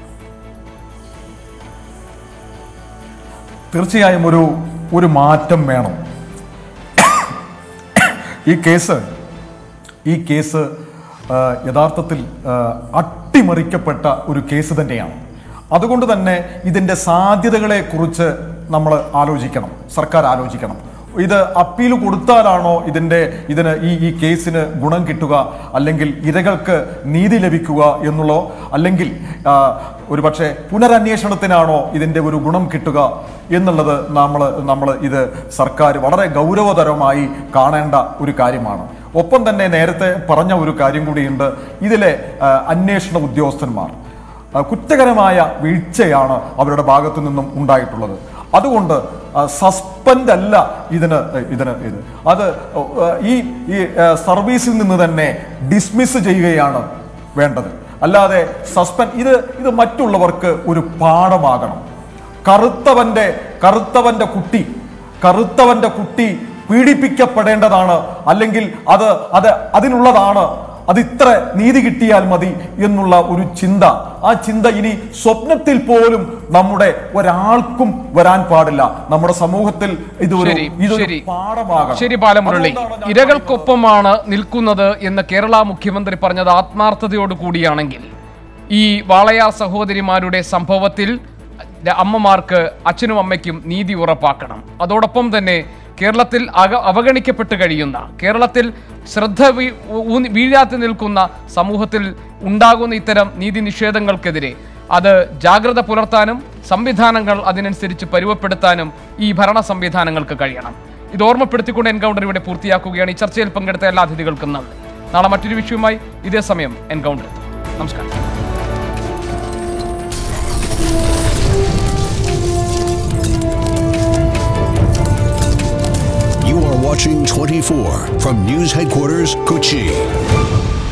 തീർച്ചയായും ഒരു ഒരു മാറ്റം വേണം ഈ കേസ് ഈ കേസ് ആ, യഥാർത്ഥത്തിൽ ആ, അട്ടിമറിക്കപ്പെട്ട ഒരു കേസ് തന്നെയാണ് അതുകൊണ്ട് തന്നെ ഇതിൻ്റെ സാധ്യതകളെ കുറിച്ച് നമ്മൾ ആലോചിക്കണം സർക്കാർ ആലോചിക്കണം ഇത് അപ്പീൽ കൊടുത്താലാണോ ഇതിൻ്റെ ഇതിന് ഈ ഈ കേസിന് ഗുണം കിട്ടുക അല്ലെങ്കിൽ ഇരകൾക്ക് നീതി ലഭിക്കുക എന്നുള്ളോ അല്ലെങ്കിൽ ആ, ഒരു പക്ഷേ പുനരന്വേഷണത്തിനാണോ ഇതിൻ്റെ ഒരു ഗുണം കിട്ടുക എന്നുള്ളത് നമ്മൾ നമ്മൾ ഇത് സർക്കാർ വളരെ ഗൗരവതരമായി കാണേണ്ട ഒരു കാര്യമാണ് ഒപ്പം തന്നെ നേരത്തെ പറഞ്ഞ ഒരു കാര്യം കൂടിയുണ്ട് ഇതിലെ ആ, അന്വേഷണ ഉദ്യോഗസ്ഥന്മാർ ആ, കുറ്റകരമായ വീഴ്ചയാണ് അവരുടെ ഭാഗത്തു നിന്നും ഉണ്ടായിട്ടുള്ളത് അതുകൊണ്ട് സസ്പെൻഡ് അല്ല ഇതിന് ഇതിന് ഇത് അത് ആ, ഈ ഈ ആ, സർവീസിൽ നിന്ന് തന്നെ ഡിസ്മിസ് ചെയ്യുകയാണ് വേണ്ടത് അല്ലാതെ സസ്പെൻഡ് ഇത് ഇത് മറ്റുള്ളവർക്ക് ഒരു പാഠമാകണം കറുത്തവന്റെ കറുത്തവന്റെ കുട്ടി കറുത്തവന്റെ കുട്ടി പീഡിപ്പിക്കപ്പെടേണ്ടതാണ് അല്ലെങ്കിൽ അത് അത് അതിനുള്ളതാണ് അത് ഇത്ര നീതി കിട്ടിയാൽ മതി എന്നുള്ള ഒരു ചിന്ത ആ ചിന്ത ഇനി സ്വപ്നത്തിൽ പോലും നമ്മുടെ ഒരാൾക്കും വരാൻ പാടില്ല നമ്മുടെ സമൂഹത്തിൽ ഇതൊരു ശരി ഇതൊരു ശരി പാഠമാകണം ശരി ബാലമുരളി അതുകൊണ്ടാണ് ഞാൻ ഇരകൾക്കൊപ്പമാണ് നിൽക്കുന്നത് എന്ന് കേരള മുഖ്യമന്ത്രി പറഞ്ഞത് ആത്മാർത്ഥതയോട് കൂടിയാണെങ്കിൽ ഈ വാളയാർ സഹോദരിമാരുടെ സംഭവത്തിൽ അമ്മമാർക്ക് അച്ഛനും അമ്മയ്ക്കും നീതി ഉറപ്പാക്കണം അതോടൊപ്പം തന്നെ കേരളത്തിൽ അക അവഗണിക്കപ്പെട്ട് കഴിയുന്ന കേരളത്തിൽ ശ്രദ്ധ വീ- ഊന്നി- വീഴാതെ നിൽക്കുന്ന സമൂഹത്തിൽ ഉണ്ടാകുന്ന ഇത്തരം നീതി നിഷേധങ്ങൾക്കെതിരെ അത് ജാഗ്രത പുലർത്താനും സംവിധാനങ്ങൾ അതിനനുസരിച്ച് പരുവപ്പെടുത്താനും ഈ ഭരണ സംവിധാനങ്ങൾക്ക് കഴിയണം ഇത് ഓർമ്മപ്പെടുത്തിക്കൊണ്ട് എൻകൗണ്ടർ ഇവിടെ പൂർത്തിയാക്കുകയാണ് ഈ ചർച്ചയിൽ പങ്കെടുത്ത എല്ലാ അതിഥികൾക്കും നന്ദി നാളെ മറ്റൊരു വിഷയവുമായി ഇതേ സമയം എൻകൗണ്ടർ എത്തും നമസ്കാരം You are watching 24 from News Headquarters, Kochi.